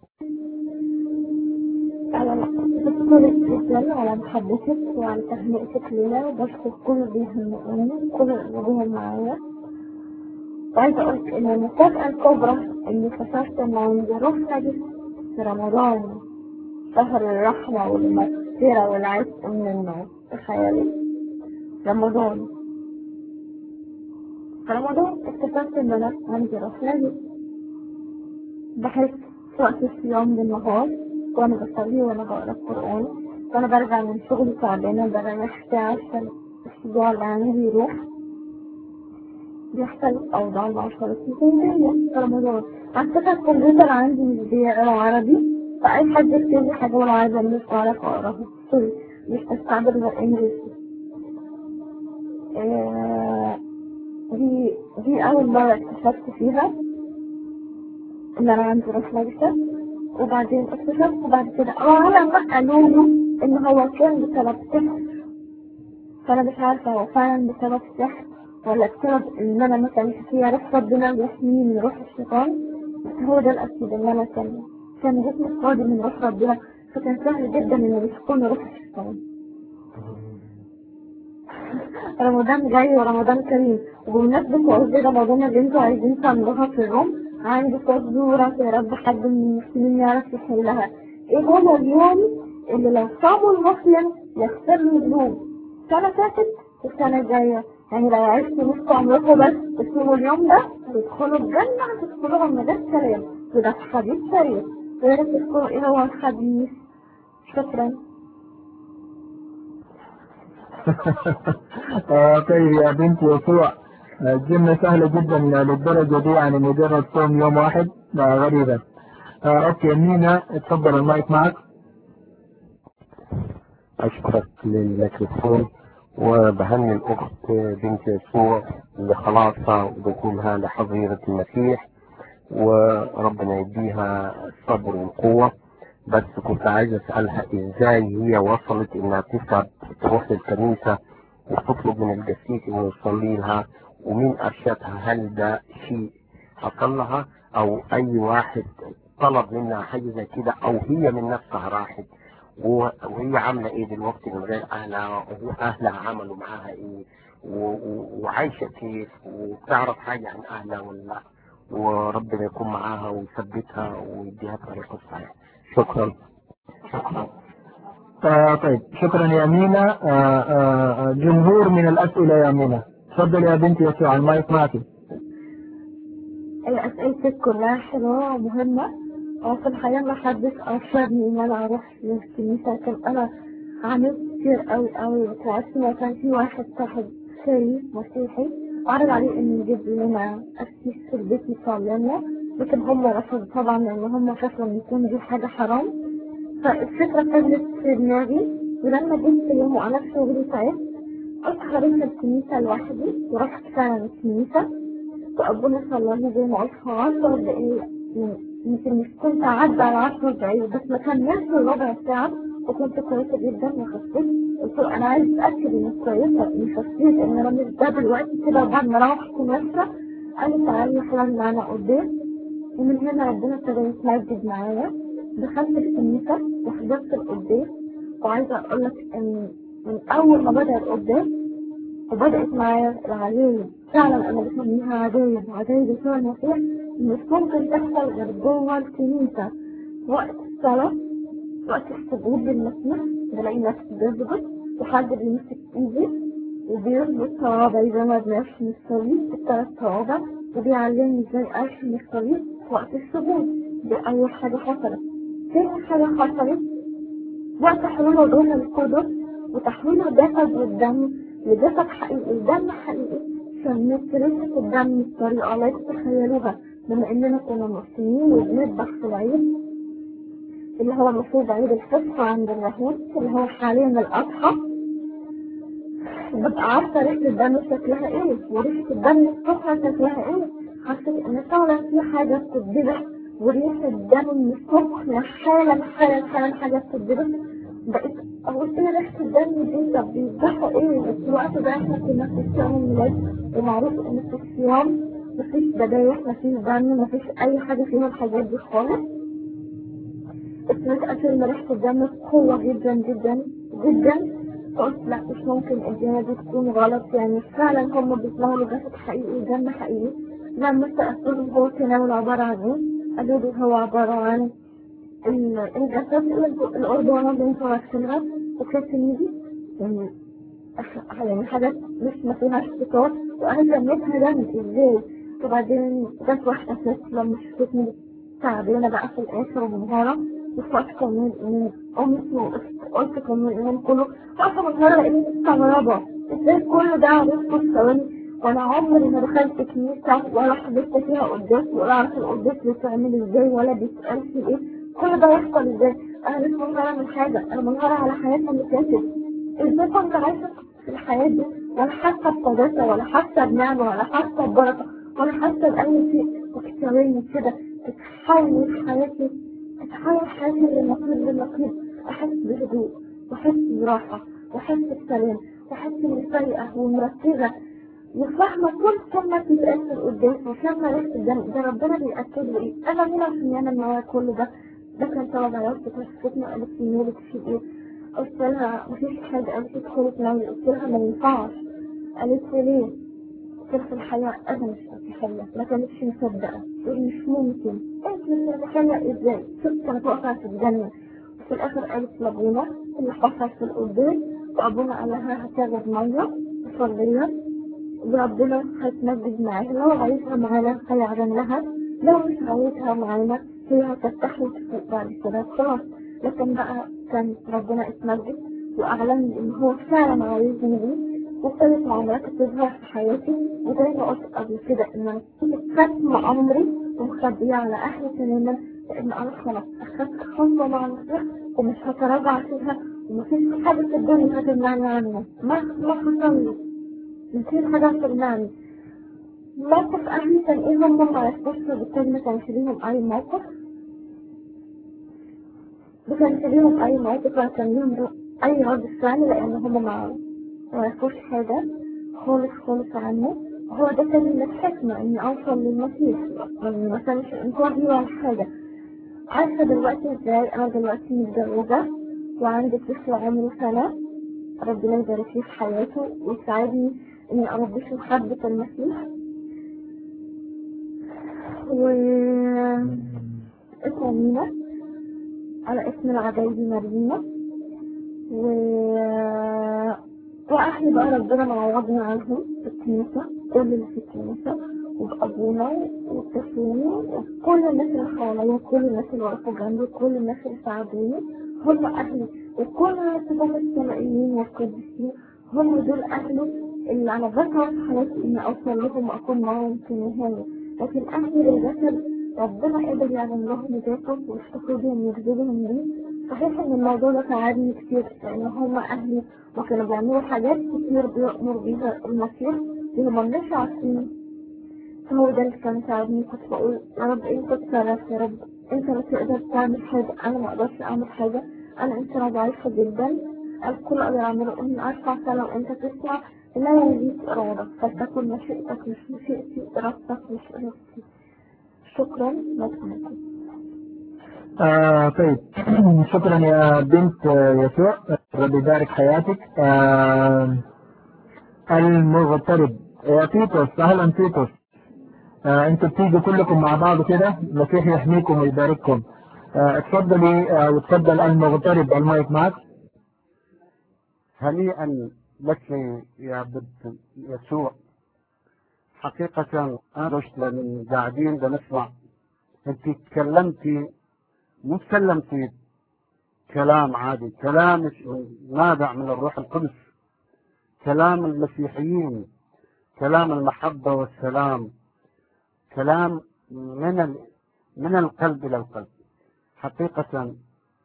أنا بشكرك جدا على محبتك وعلى تهنئتك لنا وبشكر كل اللي بيهنئوني كل اللي بيهم معايا وعايزة أقول إن المفاجأة الكبرى إني اكتشفت إن عند روحنا دي في رمضان شهر الرحمة والمغفرة والعتق من النار تخيلي رمضان فرمضان اكتشفت ان انا عندي راس نجم بحس في وقت الصيام بالنهار وانا بصلي وانا بقرا القرآن وانا برجع من شغلي تعبانة بريح ساعة عشان الاسبوع اللي عندي يروح بيحصل اوضاع العشرة في رمضان على فكرة الكمبيوتر عندي مش بيقرا عربي فأي حد يكتب لي حاجة وأنا عايزة مش بعرف أقراها سوري مش بستعمل غير إنجليزي آه، دي دي أول مرة اكتشفت فيها إن أنا عندي راس نجسة وبعدين اكتشفت بعد كده اه على ما قالوا له إن هو كان بسبب سحر فأنا مش عارفة هو فعلا بسبب سحر ولا بسبب إن أنا ما كانش فيها روح ربنا يحميني من روح الشيطان بس هو ده الأكيد إن أنا كان كان جسمي فاضي من روح ربنا فكان سهل جدا إنه يسكن روح الشيطان رمضان جاي ورمضان كريم وبمناسبة قصدي رمضان اللي انتوا عايزين تعملوها في الروم عندي فزورة يا رب حد من المسلمين يعرف يحلها ايه هو اليوم اللي لو صاموا المسلم يغفر له ذنوب سنة فاتت والسنة الجاية يعني لو عشتوا نص عمركم بس تصوموا اليوم ده تدخلوا الجنة هتدخلوها من غير كلام وده في حديث شريف ويا ريت تذكروا ايه هو الحديث شكرا آه، طيب يا بنت يسوع آه، الجنة سهلة جدا للدرجة دي يعني مجرد صوم يوم واحد آه، غريبة آه، اوكي مينا اتفضل المايك معك أشكرك للميكروفون وبهني الأخت بنت يسوع اللي خلاصة ودخولها لحظيرة المسيح وربنا يديها الصبر والقوة بس كنت عايز أسألها إزاي هي وصلت إنها تسعد تروح للكنيسة وتطلب من الجسيس إنه يصلي لها ومين أرشدها هل ده شيء حصل لها أو أي واحد طلب منها حاجة زي كده أو هي من نفسها راحت و- وهي عامله ايه دلوقتي من غير اهلها واهلها عملوا معاها ايه و- و- وعايشه كيف وبتعرف حاجه عن اهلها ولا لا وربنا يكون معاها ويثبتها ويديها طريقه صحيحه شكرا آه، طيب شكرا يا مينا آه، آه، جمهور من الأسئلة يا مينا تفضل يا بنت يسوع المايك معك أي أسئلتك كلها حلوة ومهمة وفي الحقيقة ما حدش أرشدني إن أنا أروح للكنيسة كان أنا عملت كتير أوي أوي وتعبت ما كان في واحد صاحب شريف مسيحي وعرض عليه إنه يجيب لنا أسيس في البيت يصلي لنا لكن هم رفضوا طبعا لأن هم فاكروا إن يكون دي حاجة حرام فالفكرة فضلت في دماغي ولما جيت في يوم وأنا في شغلي تعبت قلت هروح الكنيسة لوحدي ورحت فعلا الكنيسة وأبونا صلى لي زي ما قلت في عشر دقايق يمكن مش كنت أعدى على عشر دقايق بس ما كملتش ربع ساعة وكنت كويسة جدا وخفيت قلت له أنا عايز أتأكد إني كويسة إني خفيت إن أنا مش ده دلوقتي كده بعد ما أروح الكنيسة قال لي تعالي احنا معانا قدام ومن هنا ربنا ابتدى يتمجد معايا دخلت الكنيسة وحضرت القداس وعايزة أقول لك إن من أول ما بدأ القداس وبدأت معايا العجائب فعلا أنا بسميها عجائب عجائب يسوع المسيح مش ممكن تحصل غير جوه الكنيسة وقت الصلاة وقت السجود للمسيح بلاقي نفسي بسجد وحد بيمسك إيدي وبيربط صوابعي زي ما بنرسم الصليب بالثلاث صوابع وبيعلمني ازاي ارسم الصليب وقت السجود دي أول حاجة حصلت تاني حاجة حصلت وقت حلول الروح القدس وتحويل الجسد والدم لجسد حقيقي دم حقيقي سميت ريحة الدم بطريقة لا تتخيلوها بما إننا كنا مسلمين وبنذبح في العيد اللي هو المفروض عيد الفصح عند اليهود اللي هو حاليا الأضحى ببقى عارفة ريحة الدم شكلها ايه وريحة الدم الصبح شكلها ايه حسيت ان فعلا في حاجة بتتذبح وريحة الدم من الصبح حالا حالا حالا حاجة بتتذبح بقيت اقول ايه ريحة الدم دي طب بيذبحوا ايه في الوقت ده احنا كنا في الصيام الميلاد ومعروف ان في الصيام مفيش ذبايح مفيش دم مفيش اي حاجة فيها الحاجات دي خالص سمعت أكل ريحة الدم قوة جدا جدا جدا قلت لا مش ممكن الدنيا دي تكون غلط يعني فعلا هم بيطلعوا له جسد حقيقي دم حقيقي لما سألتهم هو تناول عبارة عن ايه قالوا لي هو عبارة عن ال- الجسد الأرضوانة اللي انتوا عارفينها وكانت نيجي يعني أخ- يعني حاجات مش ما فيهاش فطار وأنا لميتها دم إزاي وبعدين جت واحدة ست لما شفتني تعبانة بقى في الآخر ومنهارة وفوقت كمان من قمت وقفت قلت كمان اليوم كله واقفة منهارة لأني مستغربة ازاي كل ده عرفته في ثواني وانا عمري ما دخلت كنيسة ولا حضرت فيها قداس ولا اعرف القداس بيتعمل ازاي ولا بيتقال في ايه كل ده يحصل ازاي انا مش منهارة من حاجة انا منهارة على حياتنا اللي فاتت ازاي كنت عايشة في الحياة دي ولا حاسة بقداسة ولا حاسة بنعمة ولا حاسة ببركة ولا حاسة بأي شيء وكتابية كده تتحول حياتي تتحول حياتي للنقيض للنقيض أحس بهدوء وأحس براحة وأحس بسلام وأحس إني فايقة ومركزة وفاهمة كل كلمة بتتقال في القداس وفاهمة ريحة الدم ده ربنا بيأكد لي إيه أنا مين عشان يعمل معايا كل ده ده كان سبب عيادتي كشفتني قالت لي مالك في إيه قلت لها مفيش حاجة قالت لي ادخلي تنامي قلت لها ما ينفعش قالت لي ليه قلت لها في الحياة أنا مش مسيحية ما كانتش مصدقة تقول مش ممكن أنت مش مسيحية إزاي شفت كانت واقفة في الجنة وفي الآخر قالت لأبونا اللي حصل في القداس وأبونا قال لها هتاخد مية وصلية وربنا هيتمجد معاها لو عايزها معانا هيعلن لها لو مش عايزها معانا هي هتستحي تفوق بعد كده خلاص لكن بقى كان ربنا اتمجد وأعلن لي إن هو فعلا عايزني ليه وابتدت معاملات تظهر في حياتي وزي ما قلت قبل كده إن أنا كنت كاتمة أمري ومخبية على أهلي تماما لأن أنا خلاص أخدت خطوة مع المسيح ومش هتراجع فيها ومفيش حاجة في الدنيا هتمنعني عنه مهما حصل لي مفيش حاجة هتمنعني موقف أهلي كان إيه هم ما عرفوش فبالتالي ما كانش ليهم أي موقف ما كانش ليهم أي موقف ولا كان ليهم أي رد فعل لأن هم ما معرفوش حاجة خالص خالص عنه هو ده كان من الحكمة إني أوصل للمسيح يعني ما كانش إنكار لي ولا حاجة عارفة دلوقتي إزاي أنا دلوقتي متجوزة وعندي طفل عمره سنة ربنا يبارك فيه في حياته ويساعدني إني أربيه في محبة المسيح و اسمه مينا على اسم العبايدي مارينا و وأهلي بقى ربنا معوضني عنهم في الكنيسة كل اللي في الكنيسة وبأبونا وبتسليمي وكل الناس اللي حواليا كل الناس اللي وقفوا جنبي كل الناس اللي ساعدوني هم أهلي وكل الناس هم السمائيين والقديسين هم دول أهلي اللي أنا بسعى في حياتي إني أوصل لهم وأكون معاهم في النهاية لكن أهلي الجسد ربنا قدر يعلم لهم ذاته ويفتقدهم ويجذبهم ليه صحيح إن الموضوع ده ساعدني كتير لأن هم أهلي وكانوا بيعملوا حاجات كتير بيأمر بيها المسيح اللي هم مش عارفين فهو ده اللي كان ساعدني كنت بقول يا رب انت تتصرف يا رب انت اللي تقدر تعمل حاجة انا ما اقدرش اعمل حاجة انا انسانة ضعيفة جدا الكل اقدر اعمله اني ارفع لو انت تسمع لا يزيد ارادة فلتكن مشيئتك مش مشيئتي ارادتك مش ارادتي شكرا لكم آه طيب شكرا يا بنت يسوع ربي يبارك حياتك آه المغترب يا تيتوس اهلا تيتوس آه انتوا بتيجوا كلكم مع بعض كده المسيح يحميكم ويبارككم آه اتفضلي آه وتفضل المغترب المايك معك هنيئا لك يا بنت يسوع حقيقة أنا لأن قاعدين بنسمع أنت تكلمتي مو تكلمتي كلام عادي كلام نابع من الروح القدس كلام المسيحيين كلام المحبة والسلام كلام من ال... من القلب إلى القلب حقيقة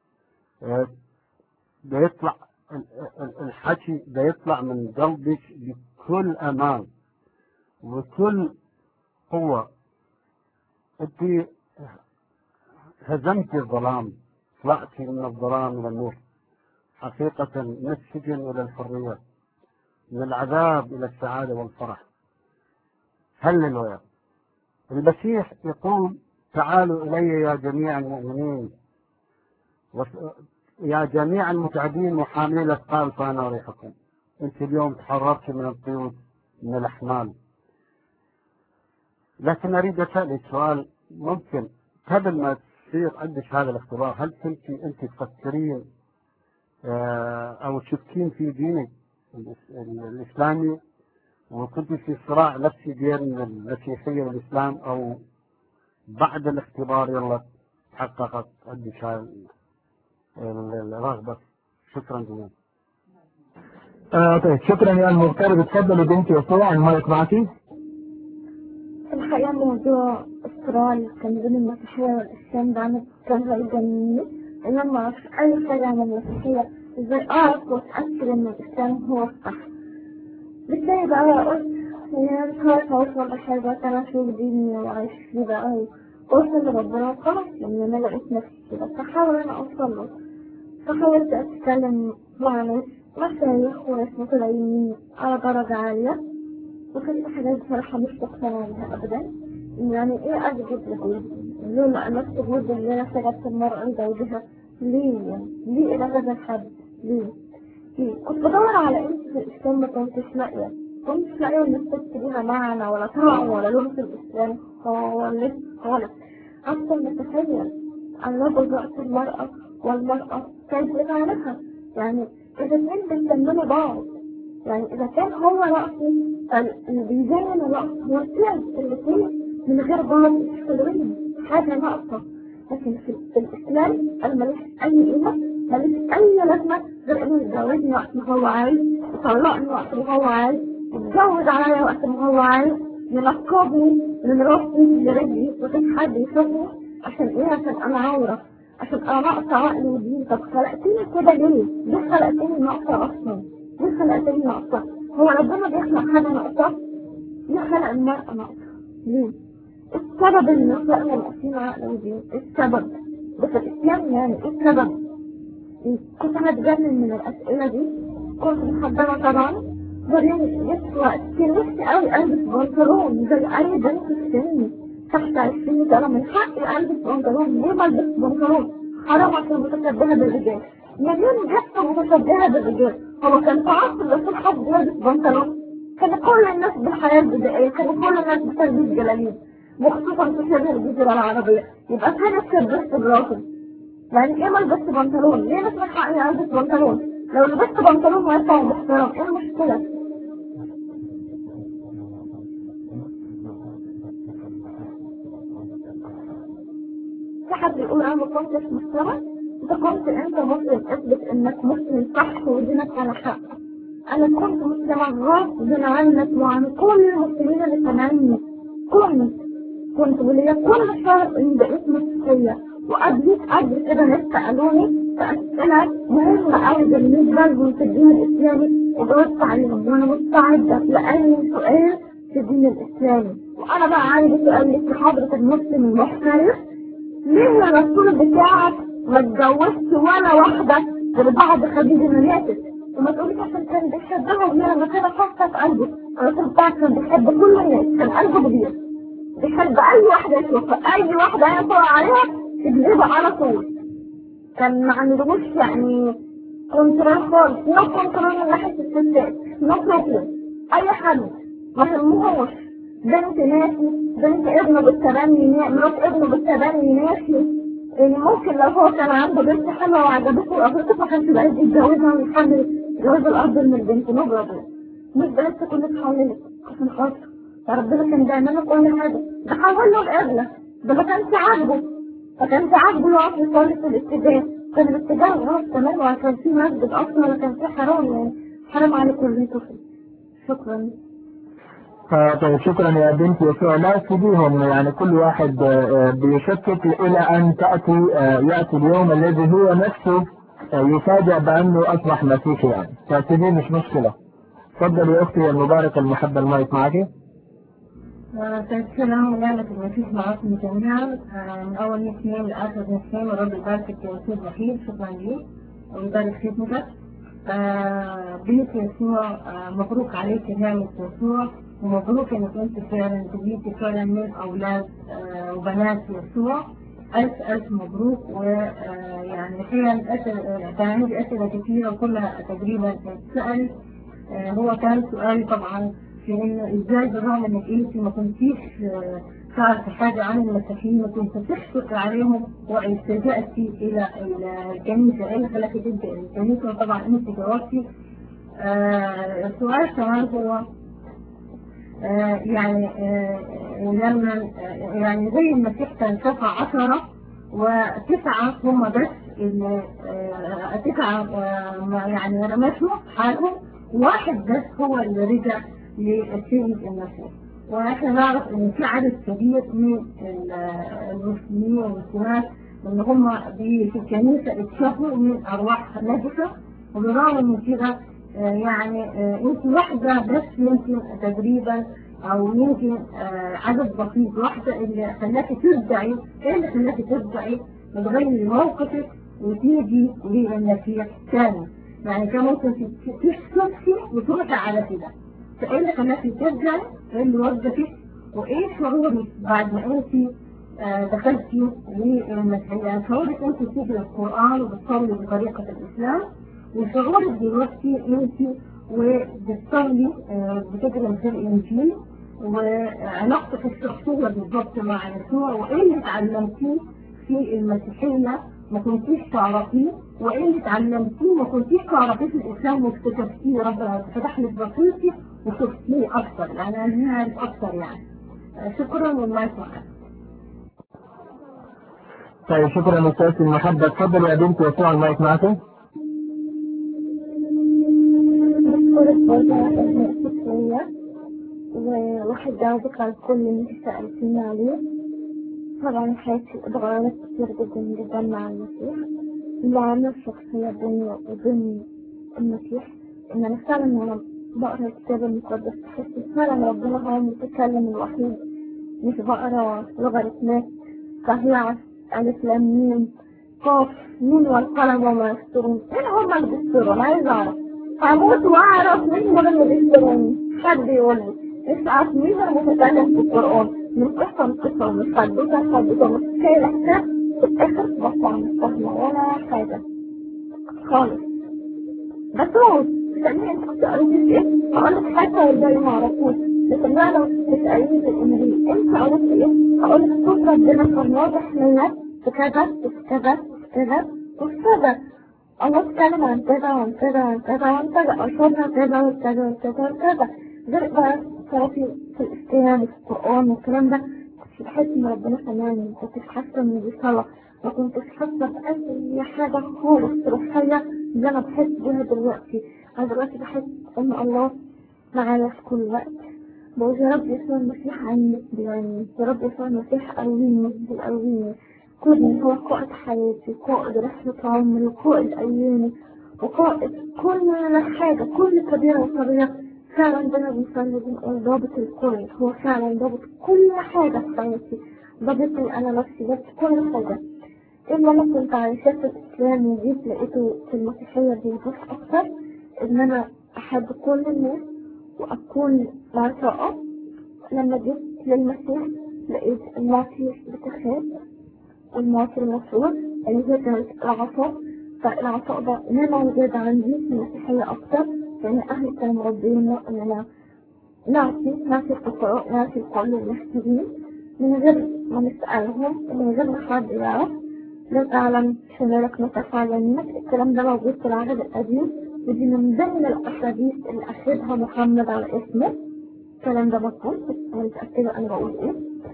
بيطلع الحكي بيطلع من قلبك بكل أمان وكل قوة أنت هزمت الظلام طلعت من الظلام إلى النور حقيقة من السجن إلى الحرية من العذاب إلى السعادة والفرح هللويا المسيح يقول تعالوا إلي يا جميع المؤمنين يا جميع المتعبين وحاملين الأثقال فأنا أريحكم أنت اليوم تحررت من القيود من الأحمال لكن أريد أسألك سؤال ممكن قبل ما تصير عندك هذا الاختبار هل كنت أنت تفكرين أو تشكين في دينك الإس- ال- الإسلامي وكنت في صراع نفسي بين المسيحية والإسلام أو بعد الاختبار يلا تحققت عندك هاي ال- الرغبة شكرا جزيلا آه طيب شكرا يا المغترب اتفضلي بنتي يسوع المايك معك الحقيقة موضوع الصراع اللي كان بين المسيحية والإسلام ده أنا كان هيجنني إن أنا معرفش أي حاجة عن المسيحية إزاي أعرف وأتأكد إن الإسلام هو الصح بالتالي بقى قلت يعني مش عارف أوصل لحاجة أنا أشوف ديني وأعيش فيه بقى وأوصل لربنا وخلاص لأن أنا لقيت نفسي كده فحاول أنا أوصل له فحاولت أتكلم مع ناس مشايخ وناس متدينين على درجة عالية وكانت حاجات بصراحة مش مقتنعة بها أبدا يعني إيه أسجد لديه؟ ليه ما نفس الوجه اللي أنا سجدت المرأة لزوجها؟ ليه يعني؟ ليه إلى هذا الحد؟ ليه؟ ليه؟ كنت بدور على إيه في الإسلام ما كنتش لاقية كنتش لاقية إن الست ليها معنى ولا طعم ولا لون في الإسلام خالص خالص أصلا نتخيل أن رجل رأس المرأة والمرأة كيف يفعلها يعني إذا اتنين بيكملوا بعض يعني إذا كان هو رأسه اللي بيزين رأسه هو الفعل الاثنين من غير بعض مش حلوين حاجة ناقصة لكن في, في الإسلام أنا ماليش أي قيمة ماليش أي لازمة غير إنه يتجوزني وقت ما هو عايز يطلقني وقت ما هو عايز يتجوز عليا وقت ما هو عايز ينقبني من راسي لرجلي مفيش حد يشوفني عشان إيه عشان أنا عورة عشان أنا ناقصة عقل ودين طب خلقتني كده ليه؟ ليه خلقتني ناقصة أصلا؟ ليه خلقتني ناقصة؟ هو ربنا بيخلق حاجة ناقصة؟ ليه خلق المرأة ناقصة؟ ليه؟ السبب اللي خلقنا ناقصين عقل ودين؟ السبب؟ بس الإسلام يعني إيه السبب؟ كنت هتجنن من الأسئلة دي كنت محضرة طبعا بعدين جت وقت كان نفسي قوي ألبس بنطلون زي أي بنت في سني تحت 20 سنة من حقي ألبس بنطلون ليه ما ألبس بنطلون؟ حرام عشان متشبهة بالرجال مليون جثة متشبهة بالرجال هو كان في عصر الرسول حد يلبس بنطلون كان كل الناس بالحياة البدائية كان كل الناس بتلبس جلاليب وخصوصا في شبه الجزيرة العربية يبقى كان اتشبهت بالراجل يعني ايه ما لبست بنطلون؟ ليه مش من حقي البس بنطلون؟ لو لبست بنطلون واسع ومحترم ايه المشكلة؟ في حد يقول انا ما كنتش مسلمة؟ انت كنت انت مسلم اثبت انك مسلم صح ودينك على حق انا كنت مسلمة غصب عنك وعن كل المسلمين اللي سامعيني كنت كنت وليا كل شهر ان بقيت مسيحية وقبليك قبل كده ناس سألوني فأسئلة مهمة أوي بالنسبة لهم في الدين الإسلامي وجاوبت عليهم وأنا مستعدة لأي سؤال في الدين الإسلامي وأنا بقى عندي سؤال لك حضرة المسلم المحترف ليه الرسول بتاعك ما اتجوزش ولا واحدة غير بعد خديجة ما ماتت وما تقوليش عشان كان بيحبها وهي لما كده حاسة في قلبه الرسول بتاعك كان بيحب كل الناس كان قلبه كبير بيحب أي واحدة يشوفها أي واحدة يقرأ عليها تجذبها على طول كان ما عندهوش يعني كنترول خالص نو كنترول من ناحية الستات نو بروبلم أي حد ما يهمهوش بنت ماشي بنت ابنه بالتبني نا- مرات ابنه بالتبني ماشي يعني ممكن لو هو كان عنده بنت حلوة وعجبته وقابلته ما كانش بقى يتجوزها ويحمل جواز الأفضل من البنت نو بروبلم مش بنت تكون اتحولت عشان خاطر فربنا كان بيعمل له كل حاجة ده حول له القبلة ده ما كانش عاجبه ما كانش عاجبه يقف يصلي في الاتجاه كان الاتجاه غلط تماما وكان في مسجد اصلا ولا كان في حرام يعني حرام على كل طفل شكرا آه طيب شكرا يا بنتي يسوع لا تسيبيهم يعني كل واحد آه، آه، بيشكك إلى أن تأتي آه، يأتي اليوم الذي هو نفسه آه، يفاجأ بأنه أصبح مسيحي يعني فسيبيه مش مشكلة تفضل يا أختي المباركة المحبة المايك معك السلام ونعمة المسيح معكم جميعا آه، من أول اثنين لآخر اثنين ورب يباركك يا أستاذ وحيد شكرا لي ويبارك خدمتك آه، بنت يسوع آه، مبروك عليك نعمة يسوع ومبروك انك انت فعلا تجيتي فعلا من اولاد آه، وبنات يسوع ألف ألف مبروك ويعني فعلا أسئلة- كان عندي أسئلة كثيرة وكلها تقريبا تتسأل آه، هو كان سؤالي طبعا في انه ازاي بالرغم انك انت ما كنتيش آه، تعرفي حاجة عن المسيحيين وكنت تشفق عليهم والتجأتي الى ال- الكنيسة ايه اللي خلاكي تبدأ الكنيسة وطبعا انت جاوبتي آه، السؤال كمان هو آه، يعني آه، لما آه، يعني زي المسيح كان شفع عشرة وتسعة هم بس اللي آه، تسعة آه، ما- يعني رمشوا حالهم واحد بس هو اللي رجع للسيد المسيح واحنا نعرف ان في عدد كبير من ال- المسلمين والمسلمات ان هم في الكنيسة اتشافوا من ارواح نجسة وبالرغم من كده آه، يعني آه، انت واحدة بس يمكن تقريبا او يمكن آه، عدد بسيط واحدة اللي خلاكي ترجعي ايه اللي خلاكي ترجعي تغيري موقفك وتيجي للمسيح تاني يعني كان ممكن تشتكي وتروحي على كده فايه اللي خلاكي ترجعي ايه اللي وقفك وايه شعورك بعد ما انت آه، دخلتي للمسيحية يعني شعورك انت تيجي القرآن وبتصلي بطريقة الاسلام وشعورك دلوقتي انت وبتصلي آه، بتقرا في الانجيل وعلاقتك الشخصيه بالضبط مع يسوع وايه اللي اتعلمتيه في المسيحيه ما كنتيش تعرفيه وايه اللي اتعلمتيه ما كنتيش تعرفيه في الاسلام واكتشفتيه ربنا فتح لك بصيرتك وشفتيه اكثر يعني عايزين نعرف اكثر يعني آه، شكرا والله يسعدك طيب شكرا استاذ المحبة اتفضل يا بنت يسوع المايك معكم بشكرك برضه على إنك شوية وواحد جاوبك على كل اللي انت سألتيني عليه طبعا حياتي اتغيرت كتير جدا جدا مع المسيح العلاقة الشخصية بيني وبين المسيح إن أنا فعلا لما بقرا الكتاب المقدس بحس فعلا ربنا هو المتكلم الوحيد مش بقرا لوغاريتمات صحيحة ألف لام ميم قاف مين والقلم وما يسترون مين هما اللي بيسترون أنا عايز أعرف هموت وأعرف مين هما اللي بيسترون حد يقول لي مش عارف مين المتكلم في القرآن من قصة لقصة ومن حدوتة لحدوتة مش شايل حساب في الآخر بطلع مش فاهمة ولا حاجة خالص بس هو تسألني انت بتقريني في ايه؟ هقول لك حاجة والباقي ما اعرفوش لكن بقى لو تسأليني في الانجليزي انت قريت في ايه؟ هقول لك صوت ربنا كان واضح لنا في كذا وفي كذا وفي كذا وفي كذا الله اتكلم عن كذا وعن كذا وعن كذا وعن كذا أشرنا كذا وكذا وكذا وكذا غير بقى صلاتي في الإسلام وفي القرآن والكلام ده كنت بحس إن ربنا سمعني ما كنتش حاسة إن دي صلاة ما كنتش حاسة بأي حاجة خالص روحية اللي أنا بحس بيها دلوقتي أنا دلوقتي بحس إن الله معايا في كل وقت بقول يا رب يسوع المسيح عني بيعني يا رب يسوع المسيح قويني بيقويني كل هو قائد حياتي قائد رحلة عمري وقائد أيامي وقائد كل حاجة كل كبيرة وصغيرة فعلا ده أنا بنصلي بنقول ضابط الكل هو فعلا ضابط كل حاجة في حياتي ضابطني أنا نفسي ضابط كل حاجة إلا أنا كنت عايشة في الإسلام وجيت لقيته في المسيحية بيوضح أكتر إن أنا أحب كل الناس وأكون معطاءة لما جيت للمسيح لقيت المعطي بتخاف والمعطي المفروض اللي هي كانت العطاء فالعطاء ده نمى زاد عندي في المسيحية أكتر لأن أهلي كانوا مربينا إن أنا نعطي نعطي الفقراء نعطي الكل المحتاجين من غير ما نسألهم من غير ما حد يعرف لا تعلم شمالك ما تفعل منك الكلام ده موجود في العهد القديم ودي من ضمن الأحاديث اللي أخذها محمد على اسمه الكلام ده مظبوط بس أنا متأكدة أنا بقول إيه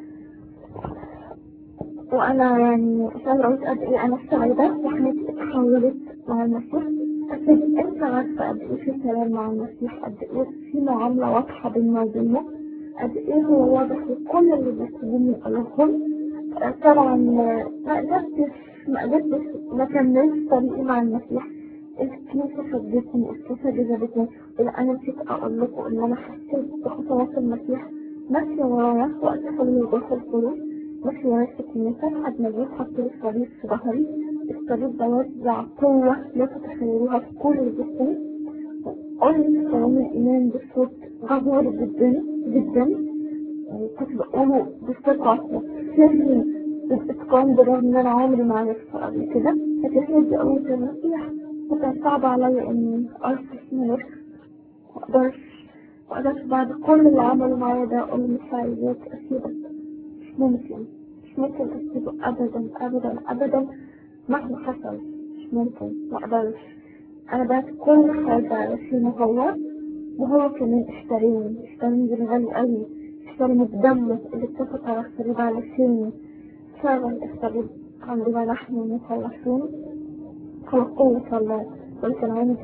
وأنا يعني مش قادرة أقول قد إيه أنا سعيدة وحياتي اتحولت مع المسيح بس أنت عارفة قد إيه في كلام مع المسيح قد إيه في معاملة واضحة بيننا وبينه قد إيه هو واضح لكل اللي بيكتبوه من قلوبهم آه، طبعا آه، ما قدرتش ما قدرتش ما كملتش طريقي مع المسيح الكنيسة شدتني الكنيسة جذبتني إلى أنا نسيت أقول لكم إن أنا حسيت بخطوات المسيح ماشية ورايا وقت حلمي وجوه الفلوس ماشية ورايا في الكنيسة لحد ما جيت حط لي صليب في ظهري الصليب ده وزع قوة لا تتخيلوها في كل جسمي قلت كلام الإيمان بصوت جبار جدا جدا كنت بقوله بثقة سري بإتقان برغم إن أنا عمري ما عرفته قبل كده لكن هي دي قوة المسيح وكان صعب عليا إني أرفض نفسي مقدرش مقدرش بعد كل اللي عملوا معايا ده أقول مش عايزاك أسيبك مش ممكن مش ممكن أسيبه أبدا أبدا أبدا مهما حصل مش ممكن مقدرش أنا بعت كل حاجة علشان هو وهو كمان اشتريني اشتريني بالغالي أوي اشتريني بدمه اللي اتفق على الصليب علشاني فعلا الصليب عندنا نحن مخلصين هو قوة الله ولكن عندي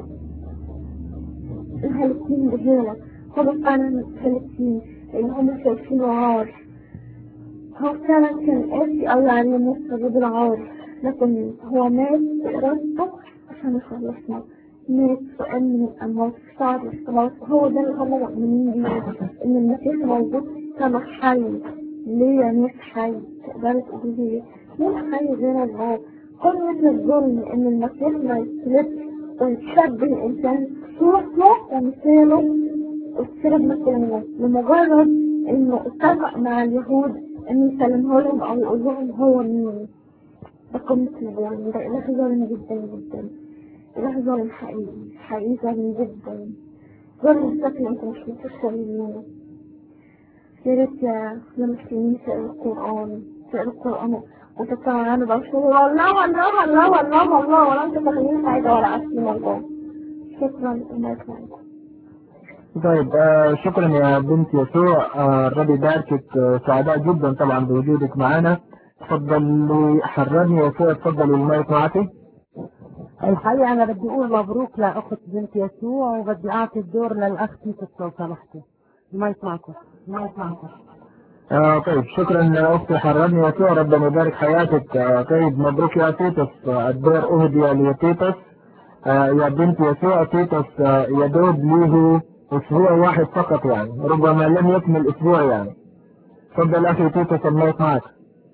الهالكين بهيلة هم فعلا هالكين لأن هم شايفينه عار هو فعلا كان قاسي أوي علينا الصليب العار لكن هو مات بإرادته عشان يخلصنا مات وقام من الأموات صعد الصلاة هو ده اللي هم مؤمنين بيه إن المسيح موجود كما حي ليه ناس حي تقدري تقولي ليه مين حي غير الله كل مثل الظلم إن المسيح ما يتلبس ويتشبه الإنسان صورته ومثاله ويتصير مثله لمجرد إنه اتفق مع اليهود إنه يسلمه لهم أو يقول لهم هو مين ده قمة الظلم ده إله ظالم جدا جدا إله ظالم حقيقي حقيقي ظالم جدا ظالم بشكل أنت مش متخيلينه يا ريت يا يا مسلمين تقروا القرآن تقروا القرآن وتتعاملوا بشهور والله والله والله والله والله ولا أنت تخيلين حاجة ولا عارفين والله شكرا إنك معكم طيب آه شكرا يا بنت يسوع آه الرب يباركك آه سعداء جدا طبعا بوجودك معنا تفضلي حررني يسوع تفضلي المايك معك الحقيقة أنا بدي أقول مبروك لأخت بنت يسوع وبدي أعطي الدور للأخ تيتس لو سمحتوا المايك معكم المايك معكم آه طيب شكرا اختي حررني يسوع ربنا يبارك حياتك آه طيب مبروك يا تيتس آه الدور اهدي لتيتس آه يا بنت يسوع تيتس آه يدوب له اسبوع واحد فقط يعني ربما لم يكمل اسبوع يعني تفضل اخي تيتس المايك معك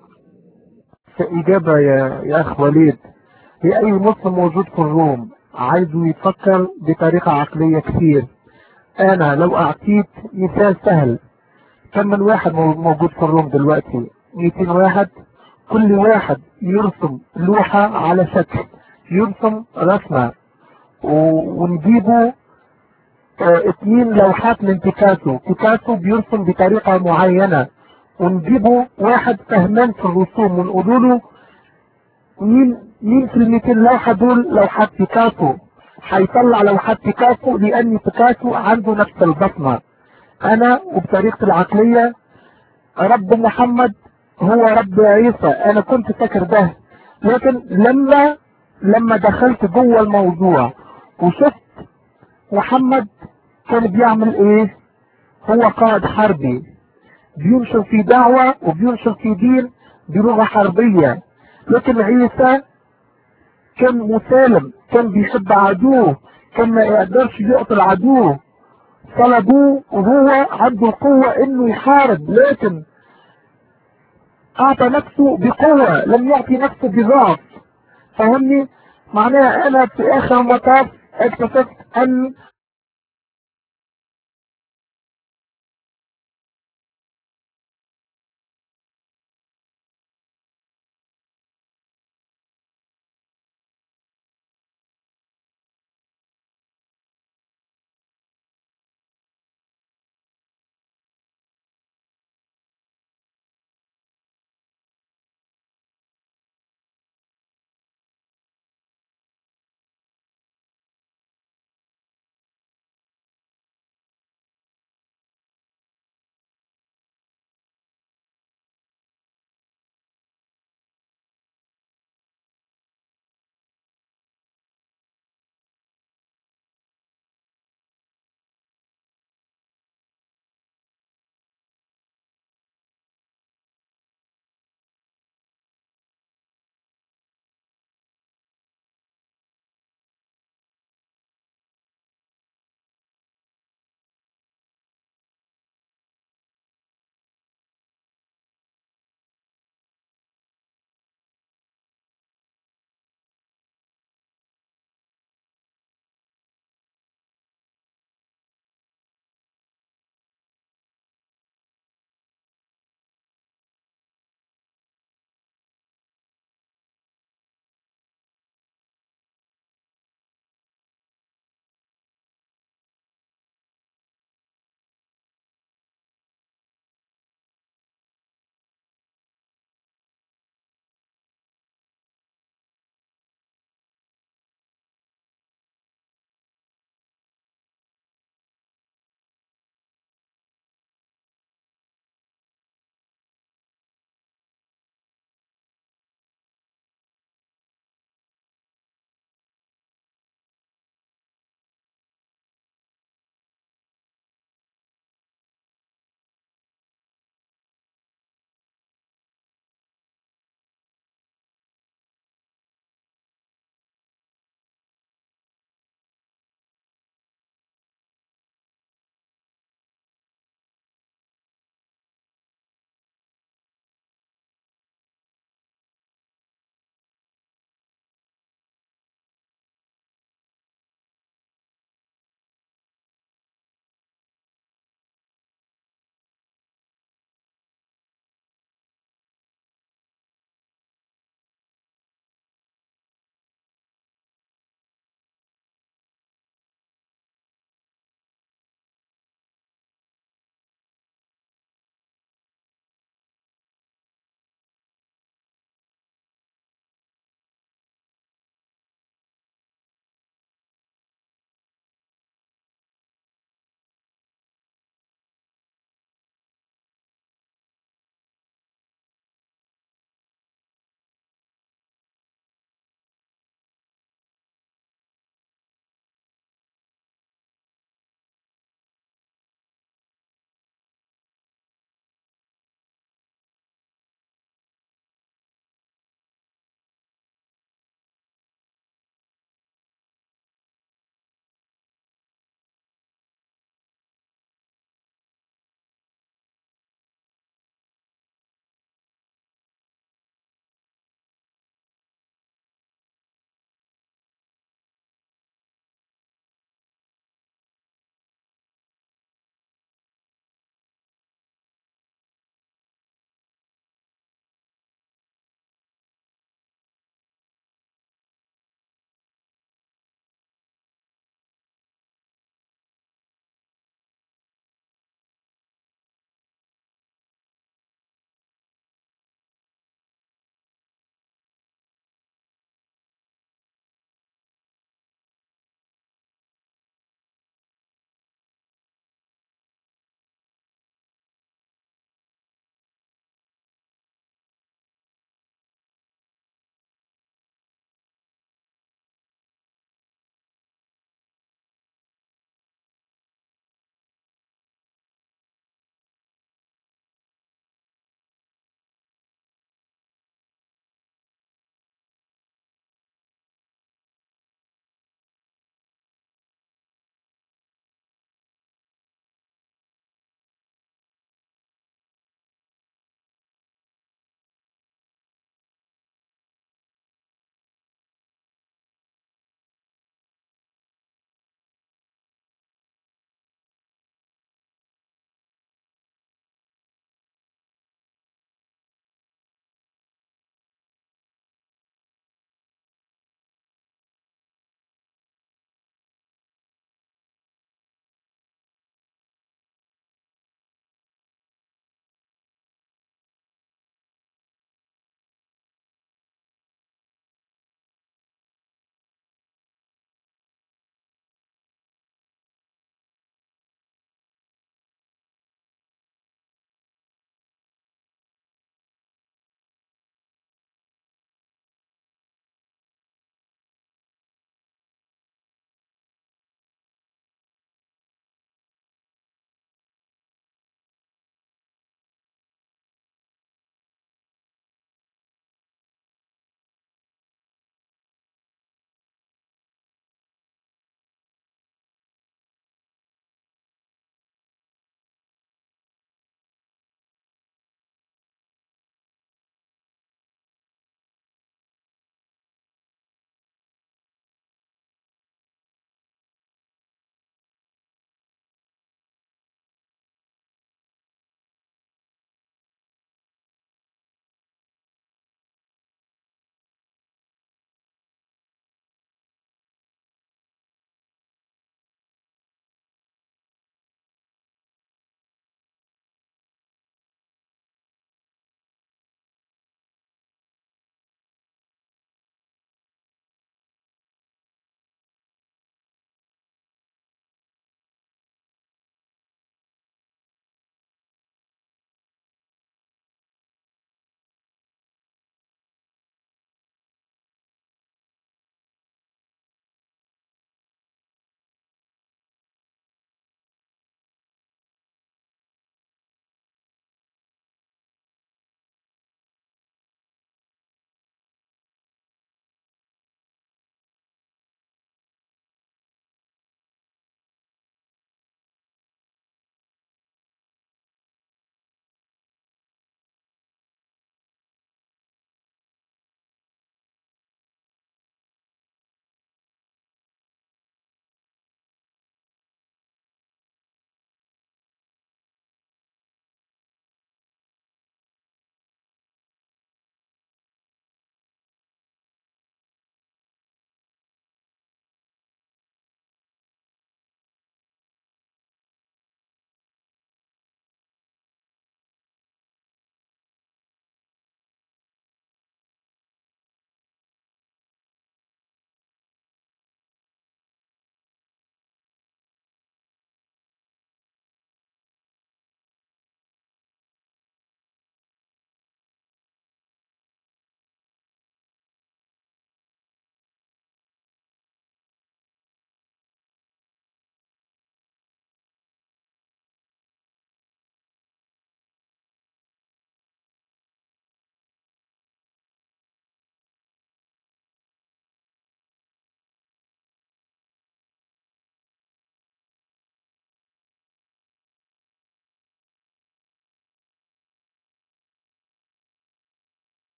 إجابة يا, يا أخ وليد في أي مسلم موجود في الروم عايزه يفكر بطريقة عقلية كثير أنا لو أعطيت مثال سهل كم من واحد مو- موجود في الروم دلوقتي 200 واحد كل واحد يرسم لوحة على شكل يرسم رسمة و- ونجيبه اه اتنين لوحات من بيكاسو بيكاسو بيرسم بطريقة معينة ونجيبه واحد فهمان في الرسوم ونقول له مين مين في ال 200 لوحة دول لوحات بيكاسو هيطلع لوحات بيكاسو لأن بيكاسو عنده نفس البصمة أنا وبطريقة العقلية رب محمد هو رب عيسى أنا كنت فاكر ده لكن لما لما دخلت جوه الموضوع وشفت محمد كان بيعمل ايه هو قائد حربي بينشر في دعوة وبينشر في دين بلغة حربية لكن عيسى كان مسالم كان بيحب عدوه كان ما يقدرش يقتل عدوه طلبوه وهو عنده قوة انه يحارب لكن اعطى نفسه بقوة لم يعطي نفسه بضعف فهمني معناها انا في اخر المطاف اكتشفت ان